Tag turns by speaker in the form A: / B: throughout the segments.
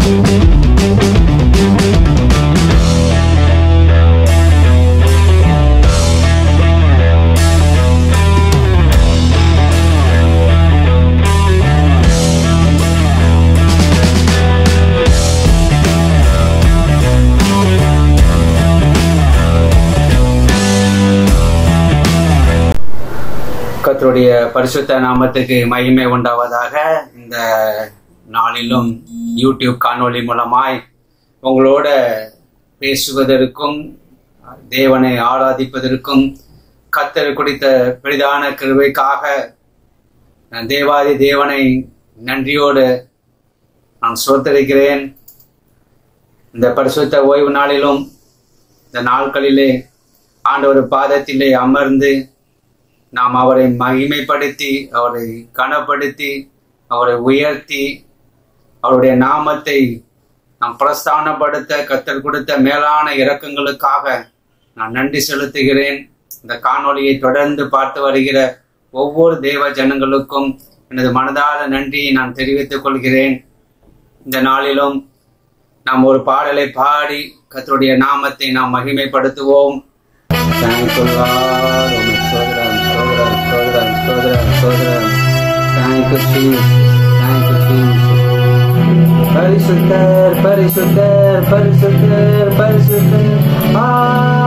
A: கர்த்தருடைய பரிசுத்த நாமத்துக்கு மகிமை உண்டாவதாக இந்த நாளிலும் யூடியூப் காணொளி மூலமாய் உங்களோட பேசுவதற்கும் தேவனை ஆராதிப்பதற்கும் கத்தர் கொடுத்த பெரிதான கிருபைக்காக நான் தேவாதி தேவனை நன்றியோடு நான் சோத்தரிக்கிறேன் இந்த பரிசுத்த ஓய்வு நாளிலும் இந்த நாட்களிலே ஆண்டவர் பாதத்திலே அமர்ந்து நாம் அவரை மகிமைப்படுத்தி அவரை கனப்படுத்தி அவரை உயர்த்தி அவருடைய நாமத்தை நாம் பிரஸ்தானப்படுத்த கத்தர் கொடுத்த மேலான இரக்கங்களுக்காக நான் நன்றி செலுத்துகிறேன் இந்த காணொளியை தொடர்ந்து பார்த்து வருகிற ஒவ்வொரு தேவ ஜனங்களுக்கும் எனது மனதார நன்றியை நான் தெரிவித்துக் கொள்கிறேன் இந்த நாளிலும் நாம் ஒரு பாடலை பாடி கத்தருடைய நாமத்தை நாம் மகிமைப்படுத்துவோம் Thank you, Lord. உம்மை ஸ்தோத்திரம், ஸ்தோத்திரம், ஸ்தோத்திரம், ஸ்தோத்திரம், ஸ்தோத்திரம். Thank you, Jesus. Thank you, Jesus. பரிசுத்தர் பரிசுத்தர் பரிசுத்தர் பரிசுத்தர்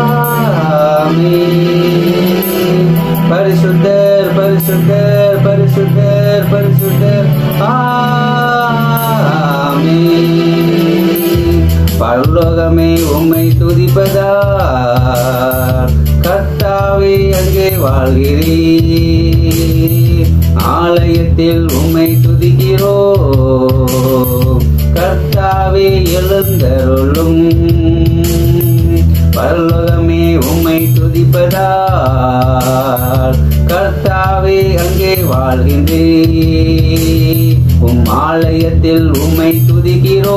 A: ஆமென். பரிசுத்தர் பரிசுத்தர் பரிசுத்தர் பரிசுத்தர் ஆமென். பரலோகமே உம்மை துதிப்பதா கர்த்தாவே அங்கே வாழ்கிறீர் ஆலயத்தில் உம்மை துதிக்கிறோ கர்த்தாவே எழுந்தருளும் பரலோகமே உம்மை துதிப்பதா கர்த்தாவே அங்கே வாழ்கின்றீர் உம் ஆலயத்தில் உம்மை துதிக்கிறோ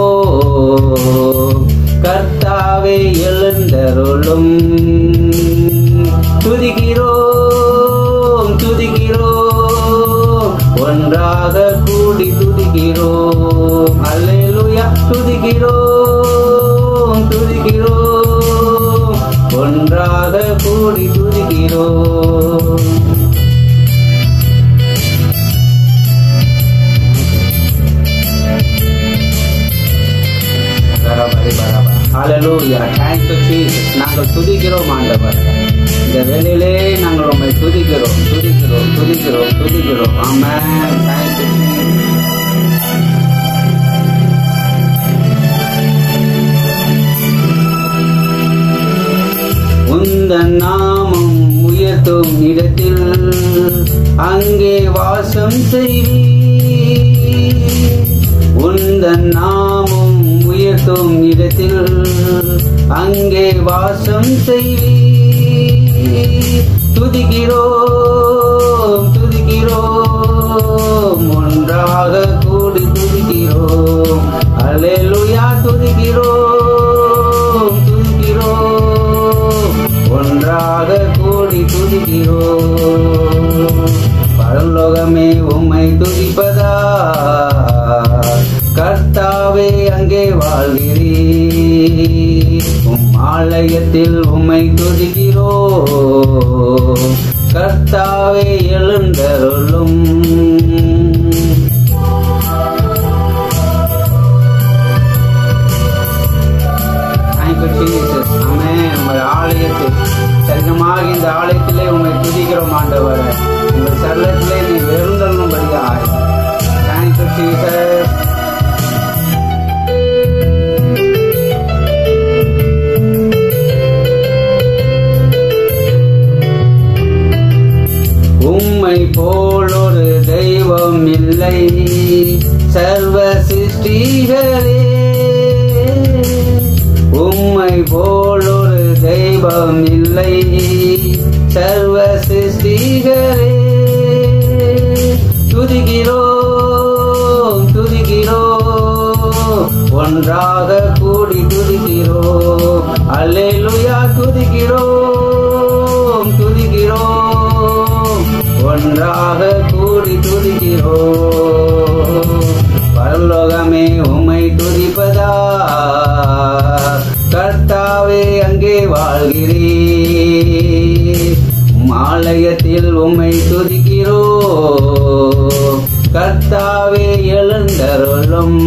A: கர்த்தாவே எழுந்தருளும் துதிக்கிறோம் துதிக்கிறோம் ஒன்றாக கூடி துதிக்கிறோம் அல்லேலூயா துதிக்கிறோம் துதிக்கிறோம் ஒன்றாக கூடி துதிக்கிறோம் பரபரி பரபா. Hallelujah. Thank you, Jesus. நாங்கள் துதிக்கிறோம் ஆண்டவர் இந்த வேலையிலே நாங்கள் உண்மை துதிக்கிறோம் துதிக்கிறோம் துதிக்கிறோம் துதிக்கிறோம் ஆமென் Thank you, Jesus. உந்தன் நாமம் உயர்த்தும் இடத்தில் அங்கே வாசம் செய்வீர் உந்தன் நாமம் உயர்த்தும் இடத்தில் அங்கே வாசம் செய்வீர் துதிக்கிறோம் துதிக்கிறோம் ஒன்றாக கூடி துதிக்கிறோம் அல்லேலூயா துதிக்கிறோம் துதிக்கிறோம் ஒன்றாக கூடி துதிக்கிறோம் பரலோகமே உம்மை துதிப்பதா கர்த்தாவே அங்கே வாழ்கிறீர் உம் ஆலயத்தில் உம்மை துதிக்கிறோ கர்த்தாவே எழுந்தருளும் Thank you, Jesus. Amen. உங்கள் ஆலயத்தில் சரிகமாக இந்த ஆலயத்திலே உண்மை துதிக்கிறோம் ஆண்டவர் உங்கள் சரலத்திலே நீ வெறுந்தருளும்படியாய் தேங்க்யூ ஜீசஸ் உம்மை போல் ஒரு தெய்வம் இல்லை சர்வ சிருஷ்டிகளே உம்மை போல் ஒரு தெய்வம் இல்லை சர்வ சிருஷ்டிகளே துதிக்கிறோம் துதிக்கிறோம் ஒன்றாக கூடி துதிக்கிறோம் அல்லேலூயா துதிக்கிறோம் துதிக்கிறோம் ஒன்றாக கூடி துதிக்கிறோம் பரலோகமே உம்மை துதி நினைந்தருளும்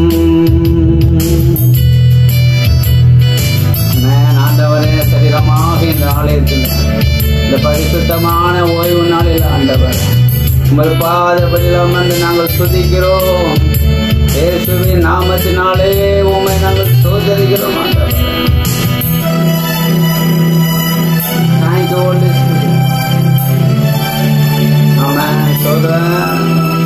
A: ஆமென். ஆண்டவரே சரீரமாக இந்த ஆலயத்தில் இந்த பரிசுத்தமான ஓய்வு நாளில் ஆண்டவர் உங்கள் பாதபடியில் அமர்ந்து நாங்கள் துதிக்கிறோம் இயேசுவின் நாமத்தினாலே உம்மை நாங்கள் சோதரிக்கிறோம் ஆண்டவர் தேங்க்யூ ஹோலி ஆமென் சோதரன்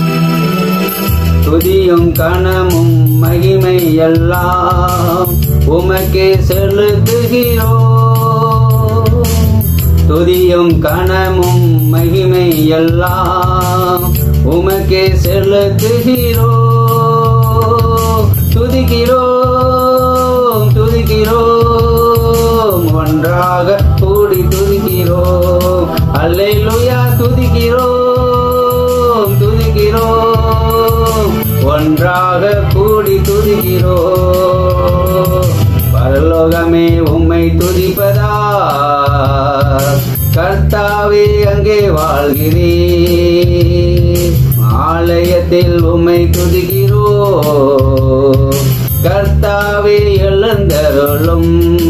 A: துதியும் கணமும் மகிமை எல்லாம் உமக்கே செலுத்துகிறோ துதியும் கணமும் மகிமை எல்லாம் உமக்கே செலுத்துகிறோ துதிக்கிறோம் துதிக்கிறோம் ஒன்றாக கூடி துதிக்கிறோம் அல்லேலூயா துதிக்கிறோம் துதிக்கிறோம் ஒன்றாக கூடி துதிக்கிறோம் பரலோகமே உம்மை துதிப்பதா கர்த்தாவே அங்கே வாழ்கிறீர் ஆலயத்தில் உம்மை துதிக்கிறோ கர்த்தாவே எழுந்தருளும்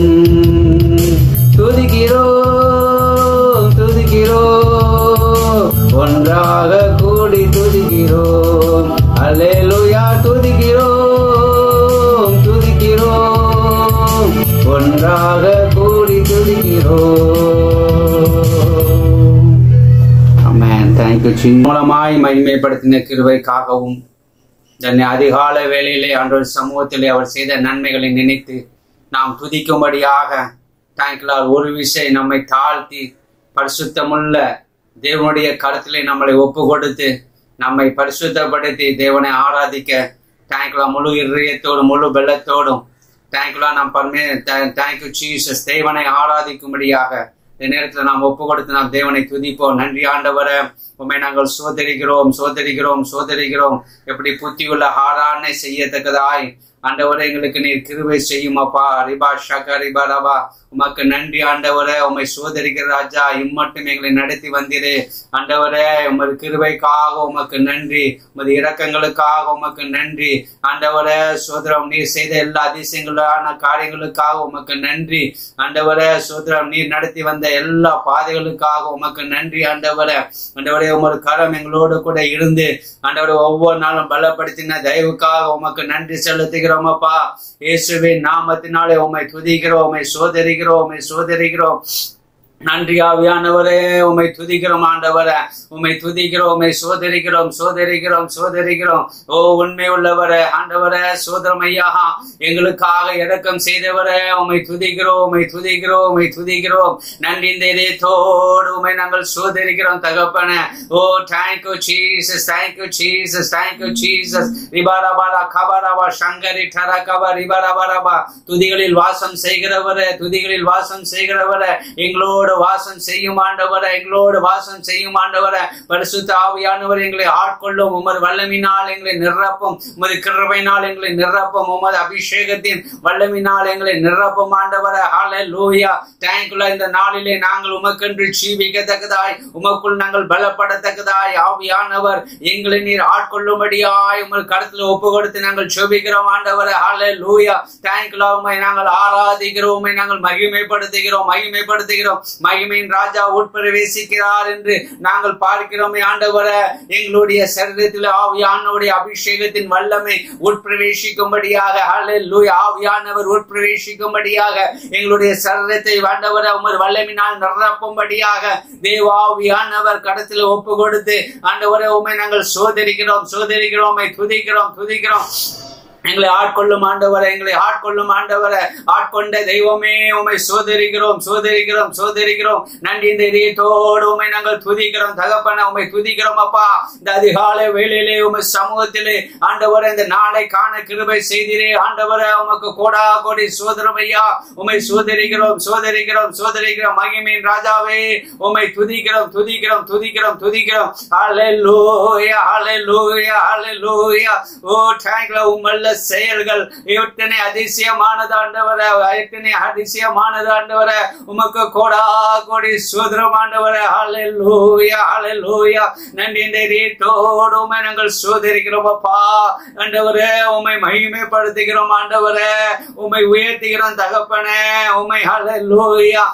A: துதிக்கிறோ துதிக்கிறோ ஒன்றாக கூடி துதிக்கிறோம் அல்லேலூயா துதிக்கிறோம் துதிக்கிறோம் ஒன்றாக கூடி துதிக்கிறோம் அமேன் தேங்க்யூ சின் மூலமாய் மகிமைப்படுத்தின கிருபைக்காகவும் தன்னை அதிகால வேளையிலே ஆண்டவர் சமூகத்திலே அவர் செய்த நன்மைகளை நினைத்து நாம் துதிக்கும்படியாக தேங்க்லால் ஒரு விஷயம் நம்மை தாழ்த்தி பரிசுத்தமுள்ள தேவனுடைய கருத்திலே நம்மளை ஒப்பு கொடுத்து நம்மை பரிசுத்தப்படுத்தி தேவனை ஆராதிக்க தேங்க்லா முழு இதயத்தோடும் முழு வெள்ளத்தோடும் தேங்க்லா நாம் பர்மே தேங்க்யூ ஜீசஸ் தேவனை ஆராதிக்கும்படியாக இந்த நேரத்தில் நாம் ஒப்பு கொடுத்து நாம் தேவனை துதிப்போம் நன்றி ஆண்டவரை உண்மை நாங்கள் சோதரிக்கிறோம் சோதரிக்கிறோம் சோதரிக்கிறோம் எப்படி புத்தியுள்ள ஆராதனை செய்யத்தக்கதாய் ஆண்டவரே எங்களுக்கு நீர் கிருபை செய்யும் அப்பா ரிபா ஷக ரிபா ரபா உமக்கு நன்றி ஆண்டவரே உம்மை சோதரிக்கிற ராஜா இம்மட்டும் எங்களை நடத்தி வந்தீரே ஆண்டவரே உமது கிருபைக்காக உமக்கு நன்றி உமது இரக்கங்களுக்காக உமக்கு நன்றி ஆண்டவரே சோதரம் நீர் செய்த எல்லா அதிசயங்களான காரியங்களுக்காக உமக்கு நன்றி ஆண்டவரே சோதரம் நீர் நடத்தி வந்த எல்லா பாதைகளுக்காக உமக்கு நன்றி ஆண்டவரே ஆண்டவரே உமது கரம் எங்களோடு கூட இருந்து ஆண்டவரே ஒவ்வொரு நாளும் பலப்படுத்தின தயவுக்காக உமக்கு நன்றி செலுத்துகிறோம் அப்பா இயேசுவின் நாமத்தினாலே உம்மை துதிக்கிறோம் உம்மை சோதரிக்கிறோம் உம்மை சோதரிக்கிறோம் நன்றி ஆவியானவரே உம்மை துதிக்கிறோம் ஆண்டவரே உம்மை துதிக்கிறோம் உம்மை சோதரிக்கிறோம் சோதரிக்கிறோம் சோதரிக்கிறோம் ஓ உண்மை உள்ளவரே ஆண்டவரே சோதரம் ஐயா எங்களுக்காக இரக்கம் செய்தவரே உம்மை துதிக்கிறோம் உம்மை துதிக்கிறோம் உம்மை துதிக்கிறோம் நன்றி இந்த இதயத்தோடு உம்மை நாங்கள் சோதரிக்கிறோம் தகப்பனே ஓ thank you Jesus thank you Jesus thank you Jesus ரிபாரபாரா கபரபா சங்கரி டர கப ரிபாரபாரபா துதிகளில் வாசம் செய்கிறவரே துதிகளில் வாசம் செய்கிறவரே எங்களோடு வாசம் செய்யும் ஆண்டவரே எங்களோடு வாசம் செய்யும் ஆண்டவரே பரிசுத்த ஆவியானவர் எங்களை ஆட்கொள்ளும் உமது வல்லமினால் எங்களை நிரப்பும் உமது கிருபையினால் எங்களை நிரப்பும் உமது அபிஷேகத்தின் வல்லமினால் எங்களை நிரப்பும் ஆண்டவரே ஹாலே லூயா தேங்க்யூல இந்த நாளிலே நாங்கள் உமக்கென்று ஜீவிக்கத்தக்கதாய் உமக்குள் நாங்கள் பலப்படத்தக்கதாய் ஆவியானவர் எங்களை நீர் ஆட்கொள்ளும்படியாய் உங்கள் கருத்துல ஒப்பு கொடுத்து நாங்கள் ஜெபிக்கிறோம் ஆண்டவரே ஹாலே லூயா தேங்க்யூல உமை நாங்கள் ஆராதிக்கிறோம் உமை நாங்கள் மகிமைப்படுத்துகிறோம் மகிமைப்படுத்துகிறோம் மகிமையின் ராஜா உட்பிரவேசிக்கிறார் என்று நாங்கள் பார்க்கிறோமே ஆண்டவரே எங்களுடைய சரீரத்தில் ஆவியானவருடைய அபிஷேகத்தின் வல்லமை உட்பிரவேசிக்கும்படியாக ஹalleluya ஆவியானவர் உட்பிரவேசிக்கும்படியாக எங்களுடைய சரீரத்தை ஆண்டவரை உமது வல்லமினால் நிரப்பும்படியாக தேவாவியானவர் கடத்தில் ஒப்பு கொடுத்து ஆண்டவரை உமை நாங்கள் சோதரிக்கிறோம் சோதரிக்கிறோம் உம்மை துதிக்கிறோம் துதிக்கிறோம் எங்களை ஆட்கொள்ளும் ஆண்டவரை எங்களை ஆட்கொள்ளும் ஆண்டவரை ஆட்கொண்ட தெய்வமே உமை சோதரிக்கிறோம் சோதரிக்கிறோம் சோதரிக்கிறோம் நன்றி இந்த இதயத்தோடு உமை நாங்கள் துதிக்கிறோம் தகப்பன உமை துதிக்கிறோம் அப்பா இந்த அதிகாலை வேளையிலே உமை சமூகத்திலே ஆண்டவரை இந்த நாளை காண கிருபை செய்திரே ஆண்டவரை உமக்கு கோடா கோடி சோதரம் ஐயா உமை சோதரிக்கிறோம் சோதரிக்கிறோம் சோதரிக்கிறோம் மகிமையின் ராஜாவே உமை துதிக்கிறோம் துதிக்கிறோம் துதிக்கிறோம் துதிக்கிறோம் ஹalleluya ஹalleluya ஹalleluya ஓ தேங்க்ல உம்மல்ல செயல்கள் எத்தனை அதிசயமானது ஆண்டவரே எத்தனை அதிசயமானது ஆண்டவரே உமக்கு கோடா கோடி சோதரம் ஆண்டவரே ஹalleluya ஹalleluya நன்றி இந்த ரீட்டோடு உமை நாங்கள் சோதரிக்கிறோம் அப்பா ஆண்டவரே உமை மகிமைப்படுத்துகிறோம் ஆண்டவரே உமை உயர்த்துகிறோம் தகப்பனே உமை ஹalleluya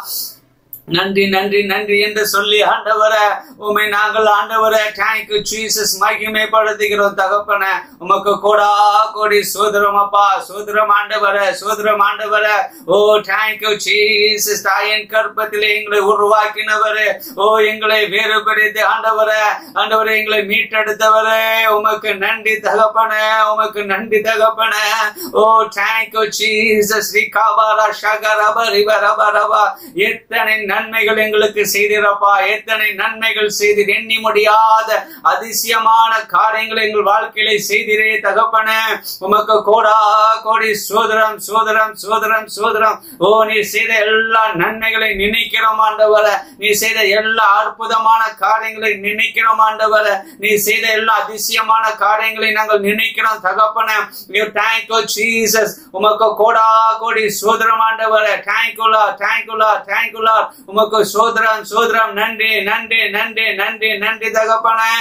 A: நன்றி நன்றி நன்றி என்று சொல்லி ஆண்டவரே உமை நாங்கள் ஆண்டவரே தேங்க்யூ ஜீசஸ் மகிமைப்படுத்துகிறோம் தகப்பனே உமக்கு கோடா கோடி சோதரம் அப்பா சோதரம் ஆண்டவரே சோதரம் ஆண்டவரே ஓ தேங்க்யூ ஜீசஸ் தாயின் கற்பத்திலே எங்களை உருவாக்கினவரே ஓ எங்களை வேறுபடுத்தி ஆண்டவரே ஆண்டவரே எங்களை மீட்டெடுத்தவரே உமக்கு நன்றி தகப்பனே உமக்கு நன்றி தகப்பனே ஓ தேங்க்யூ ஜீசஸ் ஸ்ரீ காபாரா ஷகரப ரிவரபரபா எத்தனை நன்மைகள் எங்களுக்கு செய்திருப்பா எத்தனை நன்மைகள் செய்து எண்ணி முடியாத அதிசயமான காரியங்களை எங்கள் வாழ்க்கையில செய்திரே தகப்பனே உமக்கு கோடா கோடி சோதரம் சோதரம் சோதரம் சோதரம் ஓ நீ செய்த எல்லா நன்மைகளை நினைக்கிறோம் ஆண்டவர நீ செய்த எல்லா அற்புதமான காரியங்களை நினைக்கிறோம் ஆண்டவர நீ செய்த எல்லா அதிசயமான காரியங்களை நாங்கள் நினைக்கிறோம் தகப்பனே தேங்க்யூ ஜீசஸ் உமக்கு கோடா கோடி சோதரம் ஆண்டவர தேங்க்யூலா தேங்க்யூலா தேங்க்யூலா உமக்கு சோதரம் சோதரம் நன்றி நன்றி நன்றி நன்றி நன்றி தகப்பனே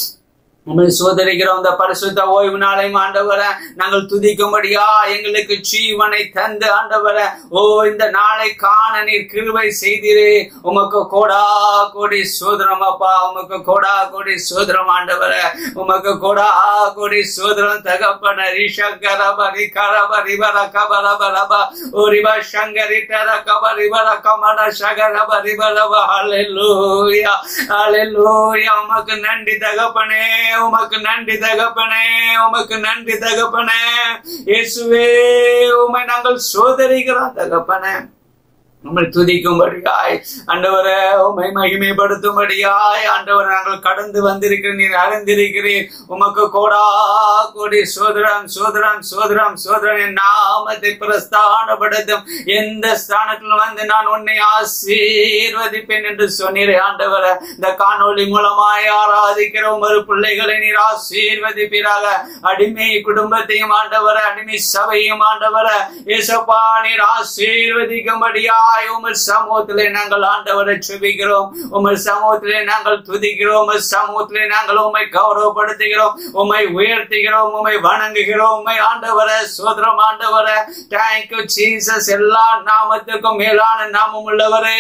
A: உண்மை சோதரிக்கிறோம் இந்த பரிசுத்த ஓய்வு நாளையும் ஆண்டவர நாங்கள் துதிக்கும்படியா எங்களுக்கு ஜீவனை தந்து ஆண்டவர ஓ இந்த நாளை காண நீர் கிருவை செய்திரே உமக்கு கோடா கோடி சோதரம் அப்பா உமக்கு கோடா கோடி சோதரம் ஆண்டவர உமக்கு கோடா கோடி சோதரம் தகப்பன ரிஷங்கரப ரிகரப ரிவர கபரபரப ஓ ரிவ சங்கரி டர கப ரிவர கமன சகரப ரிவரப ஹalleluya ஹalleluya உமக்கு நன்றி தகப்பனே உமக்கு நன்றி தகப்பனே உமக்கு நன்றி தகப்பனே இயேசுவே உமை நாங்கள் சோதரிக்கிறோம் தகப்பனே உம்மை துதிக்கும்படியாய் ஆண்டவரே உம்மை மகிமைப்படுத்தும்படியாய் ஆண்டவர் நாங்கள் கடந்து வந்திருக்கிறேன் நீர் அறிந்திருக்கிறீர் உமக்கு கோடா கோடி சோதரம் சோதரம் சோதரம் சோதரன் என் நாமத்தை பிரஸ்தானப்படுத்தும் எந்த ஸ்தானத்தில் வந்து நான் உன்னை ஆசீர்வதிப்பேன் என்று சொன்னீரே ஆண்டவரே இந்த காணொளி மூலமாய் ஆராதிக்கிற உமது பிள்ளைகளை நீர் ஆசீர்வதிப்பீராக அடிமை குடும்பத்தையும் ஆண்டவர அடிமை சபையும் ஆண்டவர இயேசப்பா நீர் ஆசீர்வதிக்கும்படியாய் உமர் சமூகத்திலே நாங்கள் ஆண்டவரை செபிக்கிறோம் உமர் சமூகத்திலே நாங்கள் துதிக்கிறோம் உமர் சமூகத்திலே நாங்கள் உம்மை கௌரவப்படுத்துகிறோம் உம்மை உயர்த்துகிறோம் உம்மை வணங்குகிறோம் உம்மை ஆண்டவர சோதரம் ஆண்டவர தேங்க்யூ ஜீசஸ் எல்லா நாமத்துக்கும் மேலான நாமம் உள்ளவரே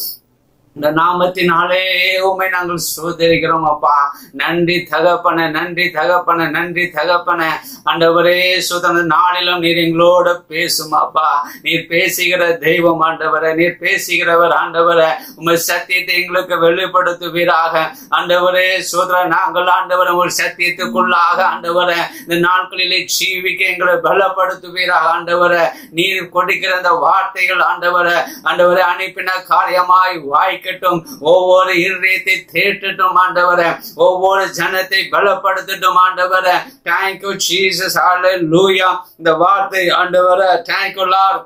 A: இந்த நாமத்தினாலே உண்மை நாங்கள் சோதரிக்கிறோம் அப்பா நன்றி தகப்பன நன்றி தகப்பன நன்றி தகப்பன ஆண்டவரே சுதன நாளிலும் நீர் எங்களோட பேசும் அப்பா நீர் பேசுகிற தெய்வம் ஆண்டவரே நீர் பேசுகிறவர் ஆண்டவரே உமை சத்தியத்தை எங்களுக்கு வெளிப்படுத்துவீராக ஆண்டவரே சோதர நாங்கள் ஆண்டவரை ஒரு சத்தியத்துக்குள்ளாக ஆண்டவரை இந்த நாட்களிலே ஜீவிக்க எங்களை பலப்படுத்துவீராக ஆண்டவரை நீர் கொடுக்கிற அந்த வார்த்தைகள் ஆண்டவரை ஆண்டவரை அனுப்பின காரியமாய் வாய்க்கட்டும் ஒவ்வொரு இருதயத்தை தேட்டட்டும் ஆண்டவரை ஒவ்வொரு ஜனத்தை பலப்படுத்தட்டும் ஆண்டவரை தேங்க்யூ ஜீசஸ் ஹalleluya இந்த வார்த்தை ஆண்டவரை தேங்க்யூ லார்ட்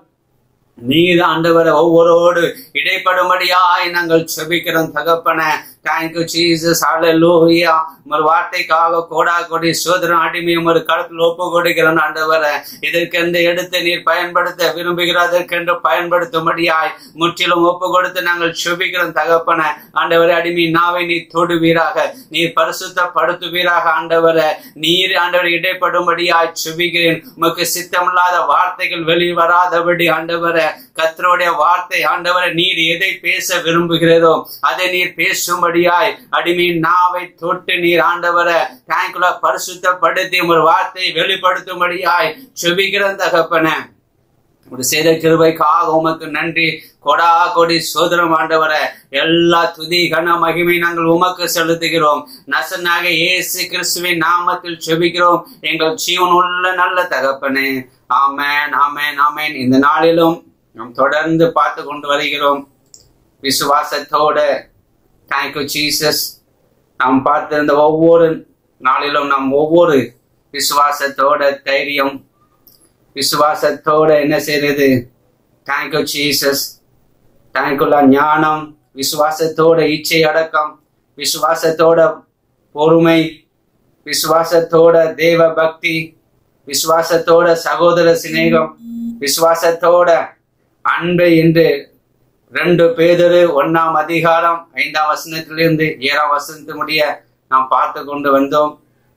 A: நீர் ஆண்டவரை ஒவ்வொருவோடு இடைப்படும்படியாய் நாங்கள் செபிக்கிறோம் தகப்பன தேங்க்யூ ஜீசஸ் ஹalleluya உமர் வார்த்தைக்காக கோடா கோடி சோதரன் அடிமையும் ஒரு களத்தில் ஒப்பு கொடுக்கிறோம் ஆண்டவரை இதற்கென்று எடுத்து நீர் பயன்படுத்த விரும்புகிற அதற்கென்று பயன்படுத்தும்படியாய் முற்றிலும் ஒப்பு கொடுத்து நாங்கள் செபிக்கிறோம் தகப்பன ஆண்டவரை அடிமை நாவை நீ தொடுவீராக நீர் பரிசுத்தப்படுத்துவீராக ஆண்டவரை நீர் ஆண்டவரை இடைப்படும்படியாய் செபிக்கிறேன் உமக்கு சித்தமில்லாத வார்த்தைகள் வெளிவராதபடி ஆண்டவரை கத்தருடைய வார்த்தை ஆண்டவரை நீர் எதை பேச விரும்புகிறதோ அதை நீர் பேசும்படியாய் அடிமையின் நாவை தொட்டு நீர் ஆண்டவரை தேங்க்ல பரிசுத்தப்படுத்தி ஒரு வார்த்தையை வெளிப்படுத்தும்படியாய் செபிக்கிற தகப்பன ஒரு செய்த கிருபைக்காக உமக்கு நன்றி கொடா கொடி சோதரம் ஆண்டவர எல்லா துதி கன மகிமை நாங்கள் உமக்கு செலுத்துகிறோம் நசனாக இயேசு கிறிஸ்துவின் நாமத்தில் செபிக்கிறோம் எங்கள் ஜீவன் உள்ள நல்ல தகப்பனே ஆமேன் ஆமேன் ஆமேன் இந்த நாளிலும் நாம் தொடர்ந்து பார்த்து கொண்டு வருகிறோம் விசுவாசத்தோட தேங்க்யூ ஜீசஸ் நாம் பார்த்திருந்த ஒவ்வொரு நாளிலும் நாம் ஒவ்வொரு விசுவாசத்தோட தைரியம் விசுவாசத்தோட என்ன செய்யறது தேங்க்யூ ஜீசஸ் தேங்க்யூலா ஞானம் விசுவாசத்தோட இச்சை அடக்கம் விசுவாசத்தோட பொறுமை விசுவாசத்தோட தேவ பக்தி விசுவாசத்தோட சகோதர சிநேகம் விசுவாசத்தோட அன்பு என்று ரெண்டு பேதரு ஒன்னாம் அதிகாரம் ஐந்தாம் வசனத்திலிருந்து ஏழாம் வசனத்து முடிய நாம் பார்த்து கொண்டு வந்தோம்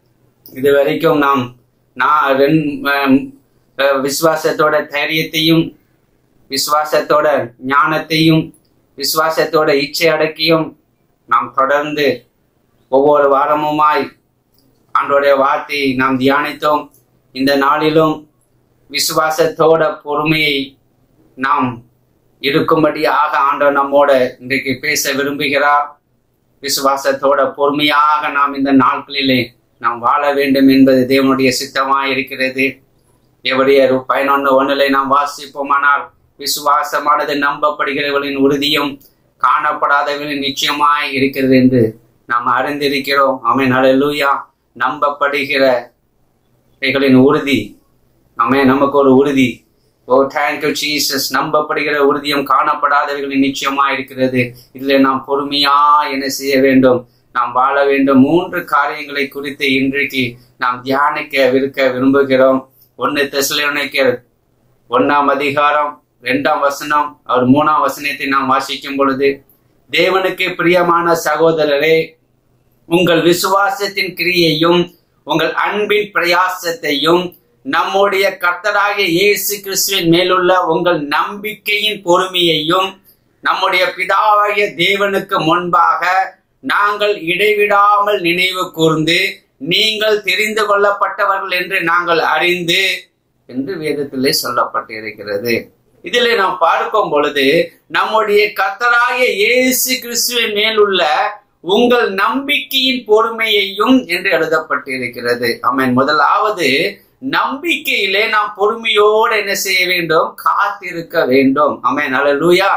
A: இது வரைக்கும் நாம் நான் ரெண்- அஹ் அஹ் விசுவாசத்தோட தைரியத்தையும் விசுவாசத்தோட ஞானத்தையும் விசுவாசத்தோட இச்சை அடக்கியும் நாம் தொடர்ந்து ஒவ்வொரு வாரமுமாய் ஆண்டோடைய வார்த்தையை நாம் தியானித்தோம் இந்த நாளிலும் விசுவாசத்தோட பொறுமையை நாம் இருக்கும்படியாக ஆண்டவர் நம்மோட இன்றைக்கு பேச விரும்புகிறார் விசுவாசத்தோட பொறுமையாக நாம் இந்த நாட்களிலே நாம் வாழ வேண்டும் என்பது தேவனுடைய சித்தமாய் இருக்கிறது எவரையர் பதினொன்று ஒன்றிலே நாம் வாசிப்போமானால் விசுவாசமானது நம்பப்படுகிறவர்களின் உறுதியும் காணப்படாதவர்களின் நிச்சயமாய் இருக்கிறது என்று நாம் அறிந்திருக்கிறோம் ஆமென் ஹalleluya நம்பப்படுகிற இவைகளின் உறுதி ஆமே நமக்கு ஒரு உறுதி ஓ தேங்க்யூ ஜீசஸ் நம்பப்படுகிற உறுதியும் காணப்படாதவைகளின் நிச்சயமா இருக்கிறது இதுல நாம் பொறுமையா என்ன செய்ய வேண்டும் நாம் வாழ வேண்டும் மூன்று காரியங்களை குறித்து இன்றைக்கு நாம் தியானிக்க விருக்க விரும்புகிறோம் ஒன்னு தெசலோனிக்கர் ஒன்னாம் அதிகாரம் இரண்டாம் வசனம் அவர் மூணாம் வசனத்தை நாம் வாசிக்கும் பொழுது தேவனுக்கு பிரியமான சகோதரரே உங்கள் விசுவாசத்தின் கிரியையும் உங்கள் அன்பின் பிரயாசத்தையும் நம்முடைய கர்த்தராகிய இயேசு கிறிஸ்துவின் மேலுள்ள உங்கள் நம்பிக்கையின் பொறுமையையும் நம்முடைய பிதாவாகிய தேவனுக்கு முன்பாக நாங்கள் இடைவிடாமல் நினைவு கூர்ந்து நீங்கள் தெரிந்து கொள்ளப்பட்டவர்கள் என்று நாங்கள் அறிந்து என்று வேதத்திலே சொல்லப்பட்டிருக்கிறது இதிலே நாம் பார்க்கும் பொழுது நம்முடைய கர்த்தராகிய இயேசு கிறிஸ்துவின் மேலுள்ள உங்கள் நம்பிக்கையின் பொறுமையையும் என்று எழுதப்பட்டிருக்கிறது ஆமென் முதலாவது நம்பிக்கையிலே நாம் பொறுமையோடு என்ன செய்ய வேண்டும் காத்திருக்க வேண்டும் ஆமென் அல்லேலூயா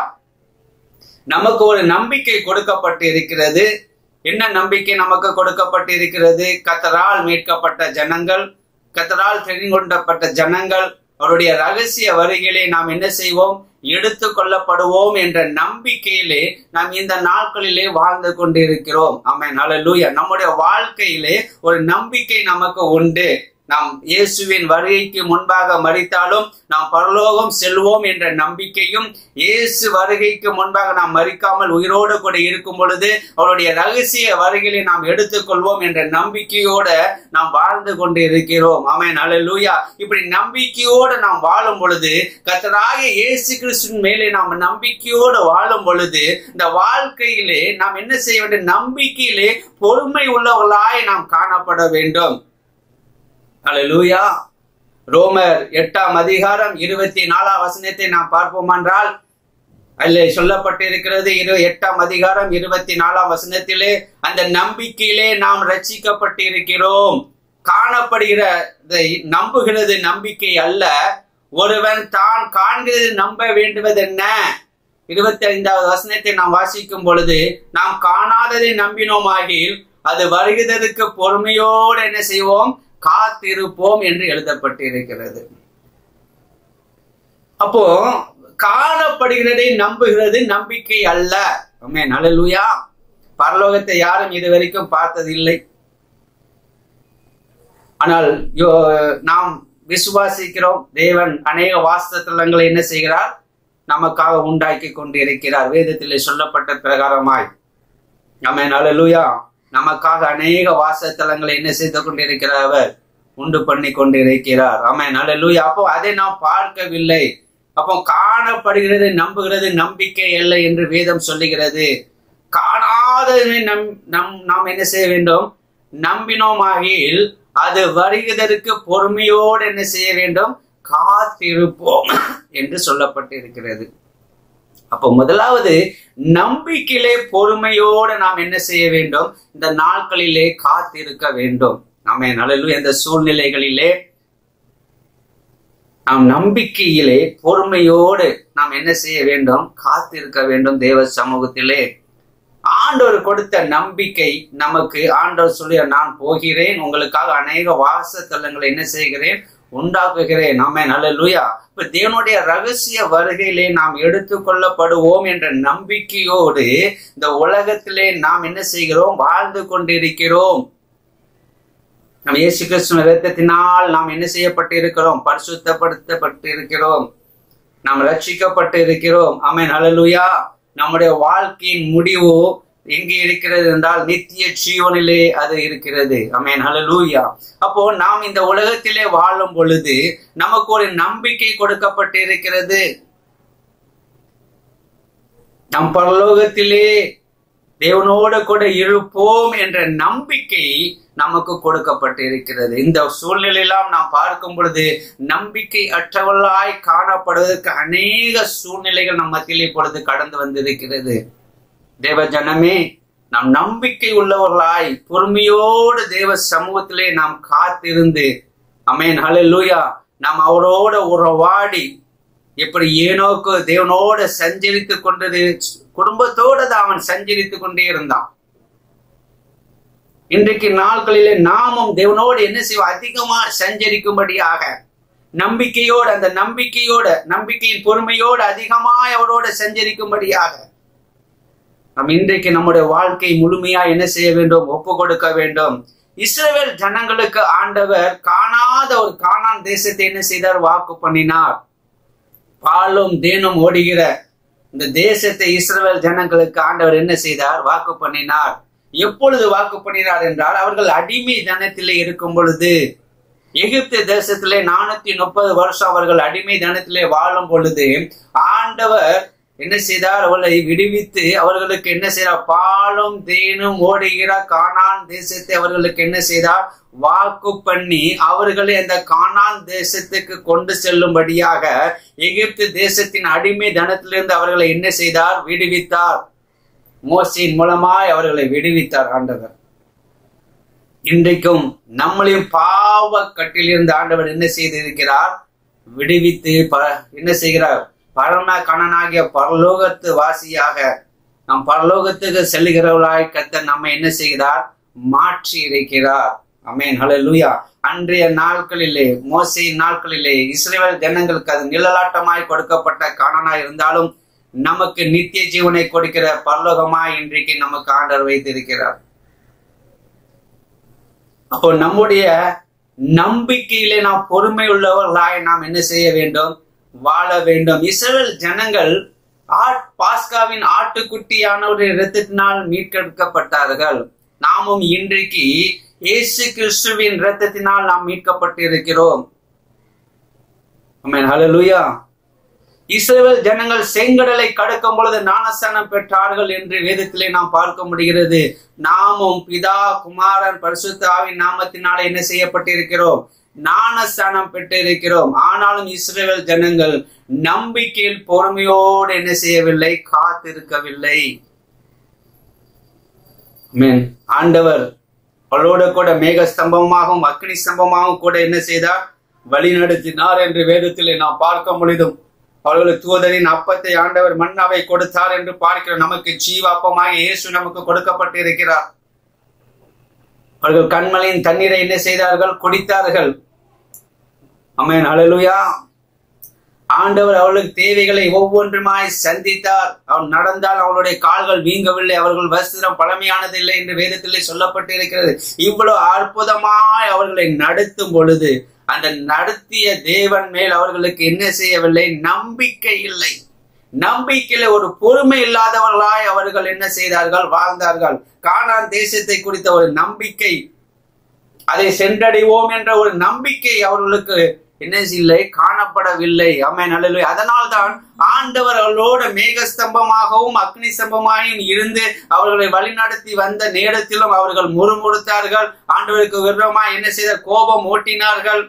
A: நமக்கு ஒரு நம்பிக்கை கொடுக்கப்பட்டு இருக்கிறது என்ன நம்பிக்கை நமக்கு கொடுக்கப்பட்டு இருக்கிறது கத்தரால் மீட்கப்பட்ட ஜனங்கள் கத்தரால் தெரிந்துகொண்டப்பட்ட ஜனங்கள் அவருடைய ரகசிய வருகையிலே நாம் என்ன செய்வோம் எடுத்து கொள்ளப்படுவோம் என்ற நம்பிக்கையிலே நாம் இந்த நாட்களிலே வாழ்ந்து கொண்டிருக்கிறோம் ஆமென் ஹalleluya நம்முடைய வாழ்க்கையிலே ஒரு நம்பிக்கை நமக்கு உண்டு நாம் இயேசுவின் வருகைக்கு முன்பாக மறித்தாலும் நாம் பரலோகம் செல்வோம் என்ற நம்பிக்கையும் இயேசு வருகைக்கு முன்பாக நாம் மறிக்காமல் உயிரோடு கூட இருக்கும் பொழுது அவருடைய ரகசிய வருகையை நாம் எடுத்துக்கொள்வோம் என்ற நம்பிக்கையோட நாம் வாழ்ந்து கொண்டு இருக்கிறோம் ஆமென் அல்லேலூயா இப்படி நம்பிக்கையோடு நாம் வாழும் பொழுது கத்தராக இயேசு கிறிஸ்துவின் மேலே நாம் நம்பிக்கையோடு வாழும் பொழுது இந்த வாழ்க்கையிலே நாம் என்ன செய்ய வேண்டும் நம்பிக்கையிலே பொறுமை உள்ளவர்களாய் நாம் காணப்பட வேண்டும் அல்லேலூயா ரோமர் எட்டாம் அதிகாரம் இருபத்தி நாலாம் வசனத்தை நாம் பார்ப்போம் என்றால் அதில் சொல்லப்பட்டிருக்கிறது இரு எட்டாம் அதிகாரம் இருபத்தி நாலாம் வசனத்திலே அந்த நம்பிக்கையிலே நாம் ரட்சிக்கப்பட்டிருக்கிறோம் காணப்படுகிறதை நம்புகிறது நம்பிக்கை அல்ல ஒருவன் தான் காண்கிறது நம்ப வேண்டுவது என்ன இருபத்தி ஐந்தாவது வசனத்தை நாம் வாசிக்கும் பொழுது நாம் காணாததை நம்பினோமாகில் அது வருகிறதுக்கு பொறுமையோடு என்ன செய்வோம் காத்திருப்போம் என்று எழுதப்பட்டிருக்கிறது அப்போ காணப்படுகிறதை நம்புகிறது நம்பிக்கை அல்ல ஆமே நல்லலுயா பரலோகத்தை யாரும் இது வரைக்கும் பார்த்ததில்லை ஆனால் யோ- நாம் விசுவாசிக்கிறோம் தேவன் அநேக வாஸ்தலங்களை என்ன செய்கிறார் நமக்காக உண்டாக்கி கொண்டிருக்கிறார் வேதத்திலே சொல்லப்பட்ட பிரகாரமாய் ஆமே நல்லலுயா நமக்காக அநேக வாசத்தலங்களை என்ன செய்து கொண்டிருக்கிறார் அவர் உண்டு பண்ணி கொண்டிருக்கிறார் ஆமே நல்லலுயா அப்போ அதை நாம் பார்க்கவில்லை அப்போ காணப்படுகிறது நம்புகிறது நம்பிக்கை இல்லை என்று வேதம் சொல்லுகிறது காணாததை நம் நம் நாம் என்ன செய்ய வேண்டும் நம்பினோமாகில் அது வருகிறதற்கு பொறுமையோடு என்ன செய்ய வேண்டும் காத்திருப்போம் என்று சொல்லப்பட்டிருக்கிறது அப்போ முதலாவது நம்பிக்கையிலே பொறுமையோடு நாம் என்ன செய்ய வேண்டும் இந்த நாட்களிலே காத்திருக்க வேண்டும் நாம நல்ல இந்த சூழ்நிலைகளிலே நாம் நம்பிக்கையிலே பொறுமையோடு நாம் என்ன செய்ய வேண்டும் காத்திருக்க வேண்டும் தேவ சமூகத்திலே ஆண்டவர் கொடுத்த நம்பிக்கை நமக்கு ஆண்டவர் சொல்லி நான் போகிறேன் உங்களுக்காக அநேக வாசத்தலங்களை என்ன செய்கிறேன் உண்டாக்குகிறேன் நாம நல்ல லூயா இப்ப தேவனுடைய ரகசிய வருகையிலே நாம் எடுத்துக்கொள்ளப்படுவோம் என்ற நம்பிக்கையோடு இந்த உலகத்திலே நாம் என்ன செய்கிறோம் வாழ்ந்து கொண்டிருக்கிறோம் நம் இயேசு கிறிஸ்துவின் இரத்தத்தினால் நாம் என்ன செய்யப்பட்டு இருக்கிறோம் பரிசுத்தப்படுத்தப்பட்டு இருக்கிறோம் நாம் ரட்சிக்கப்பட்டு இருக்கிறோம் ஆமென் ஹalleluya நம்முடைய வாழ்க்கையின் முடிவு எங்கே இருக்கிறது என்றால் நித்திய ஜீவனிலே அது இருக்கிறது ஆமென் ஹalleluya அப்போ நாம் இந்த உலகத்திலே வாழும் பொழுது நமக்கு ஒரு நம்பிக்கை கொடுக்கப்பட்டு இருக்கிறது நம் பரலோகத்திலே தேவனோடு கூட இருப்போம் என்ற நம்பிக்கை நமக்கு கொடுக்கப்பட்டு இருக்கிறது இந்த சூழ்நிலையெல்லாம் நாம் பார்க்கும் பொழுது நம்பிக்கை அற்றவர்களாய் காணப்படுவதற்கு அநேக சூழ்நிலைகள் நம் மத்தியில் இப்பொழுது கடந்து வந்திருக்கிறது தேவ ஜனமே நாம் நம்பிக்கை உள்ளவர்களாய் பொறுமையோடு தேவ சமூகத்திலே நாம் காத்திருந்து அமேன் ஹalleluya நாம் அவரோட உறவாடி எப்படி ஏனோக்கு தேவனோட சஞ்சரித்து கொண்டது குடும்பத்தோட தான் அவன் சஞ்சரித்து கொண்டே இருந்தான் இன்றைக்கு நாட்களிலே நாமும் தேவனோடு என்ன செய்வோம் அதிகமா சஞ்சரிக்கும்படியாக நம்பிக்கையோடு அந்த நம்பிக்கையோட நம்பிக்கையின் பொறுமையோடு அதிகமாய் அவரோட சஞ்சரிக்கும்படியாக நாம் இன்றைக்கு நம்முடைய வாழ்க்கை முழுமையா என்ன செய்ய வேண்டும் ஒப்பு கொடுக்க வேண்டும் இஸ்ரவேல் ஜனங்களுக்கு ஆண்டவர் காணாத ஒரு காணான் தேசத்தை என்ன செய்தார் வாக்கு பண்ணினார் பாலும் தேனும் ஓடுகிற இந்த தேசத்தை இஸ்ரவேல் ஜனங்களுக்கு ஆண்டவர் என்ன செய்தார் வாக்கு பண்ணினார் எப்பொழுது வாக்கு பண்ணினார் என்றால் அவர்கள் அடிமை தனத்திலே இருக்கும் பொழுது எகிப்து தேசத்திலே நானூத்தி முப்பது வருஷம் அவர்கள் அடிமை தனத்திலே வாழும் பொழுது ஆண்டவர் என்ன செய்தார் அவர்களை விடுவித்து அவர்களுக்கு என்ன செய்தார் பாலும் தேனும் ஓடுகிற கானான் தேசத்தை அவர்களுக்கு என்ன செய்தார் வாக்கு பண்ணி அவர்களை அந்த கானான் தேசத்துக்கு கொண்டு செல்லும்படியாக எகிப்து தேசத்தின் அடிமை தனத்திலிருந்து அவர்களை என்ன செய்தார் விடுவித்தார் மோசின் மூலமாய் அவர்களை விடுவித்தார் ஆண்டவர் இன்றைக்கும் நம்மளையும் பாவ கட்டிலிருந்து ஆண்டவர் என்ன செய்திருக்கிறார் விடுவித்து ப என்ன செய்கிறார் பரம கணனாகிய பரலோகத்து வாசியாக நம் பரலோகத்துக்கு செல்லுகிறவர்களாய் கத்த நம்ம என்ன செய்கிறார் மாற்றி இருக்கிறார் அமேன் ஹalleluya அன்றைய நாட்களிலே மோசையின் நாட்களிலே இஸ்ரேல் ஜனங்களுக்கு அது நிழலாட்டமாய் கொடுக்கப்பட்ட காணனாய் இருந்தாலும் நமக்கு நித்திய ஜீவனை கொடுக்கிற பரலோகமாய் இன்றைக்கு நமக்கு ஆண்டவர் வைத்திருக்கிறார் அப்போ நம்முடைய நம்பிக்கையிலே நாம் பொறுமை உள்ளவர்களாய் நாம் என்ன செய்ய வேண்டும் வாழ வேண்டும் இஸ்ரேல் ஜனங்கள் ஆட் பாஸ்காவின் ஆட்டுக்குட்டியானவருடைய இரத்தத்தினால் மீட்கெடுக்கப்பட்டார்கள் நாமும் இன்றைக்கு இயேசு கிறிஸ்துவின் இரத்தத்தினால் நாம் மீட்கப்பட்டு இருக்கிறோம் ஹalleluya இஸ்ரேல் ஜனங்கள் செங்கடலை கடக்கும் பொழுது ஞானஸ்தானம் பெற்றார்கள் என்று வேதத்திலே நாம் பார்க்க முடிகிறது நாமும் பிதா குமாரன் பரிசுத்த ஆவின் நாமத்தினாலே என்ன செய்யப்பட்டிருக்கிறோம் ஞானஸ்தானம் பெற்றிருக்கிறோம் ஆனாலும் இஸ்ரேல் ஜனங்கள் நம்பிக்கையில் பொறுமையோடு என்ன செய்யவில்லை காத்திருக்கவில்லை ஆண்டவர் அவளோட கூட மேக ஸ்தம்பமாகவும் அக்னி ஸ்தம்பமாகவும் கூட என்ன செய்தார் வழி நடத்தினார் என்று வேதத்திலே நாம் பார்க்க முடியும் அவர்களுக்கு தூதரின் அப்பத்தை ஆண்டவர் மன்னாவை கொடுத்தார் என்று பார்க்கிறோம் நமக்கு ஜீவாப்பமாக இயேசு நமக்கு கொடுக்கப்பட்டிருக்கிறார் அவர்கள் கண்மலையின் தண்ணீரை என்ன செய்தார்கள் குடித்தார்கள் அமேன் அழலுயா ஆண்டவர் அவர்களுக்கு தேவைகளை ஒவ்வொன்றுமாய் சந்தித்தார் அவன் நடந்தால் அவளுடைய கால்கள் வீங்கவில்லை அவர்கள் வஸ்திரம் பழமையானது இல்லை என்று வேதத்திலே சொல்லப்பட்டு இருக்கிறது இவ்வளவு அற்புதமாய் அவர்களை நடத்தும் பொழுது அந்த நடத்திய தேவன் மேல் அவர்களுக்கு என்ன செய்யவில்லை நம்பிக்கை இல்லை நம்பிக்கையில ஒரு பொறுமை இல்லாதவர்களாய் அவர்கள் என்ன செய்தார்கள் வாழ்ந்தார்கள் கானான் தேசத்தை குறித்த ஒரு நம்பிக்கை அதை சென்றடைவோம் என்ற ஒரு நம்பிக்கை அவர்களுக்கு என்ன இல்லை காணப்படவில்லை அம்மை நல்ல அதனால்தான் ஆண்டவர் அவர்களோட மேகஸ்தம்பமாகவும் அக்னி ஸ்தம்பமாயும் இருந்து அவர்களை வழிநடத்தி வந்த நேரத்திலும் அவர்கள் முறுமுறுத்தார்கள் ஆண்டவருக்கு விரோதமா என்ன செய்த கோபம் ஓட்டினார்கள்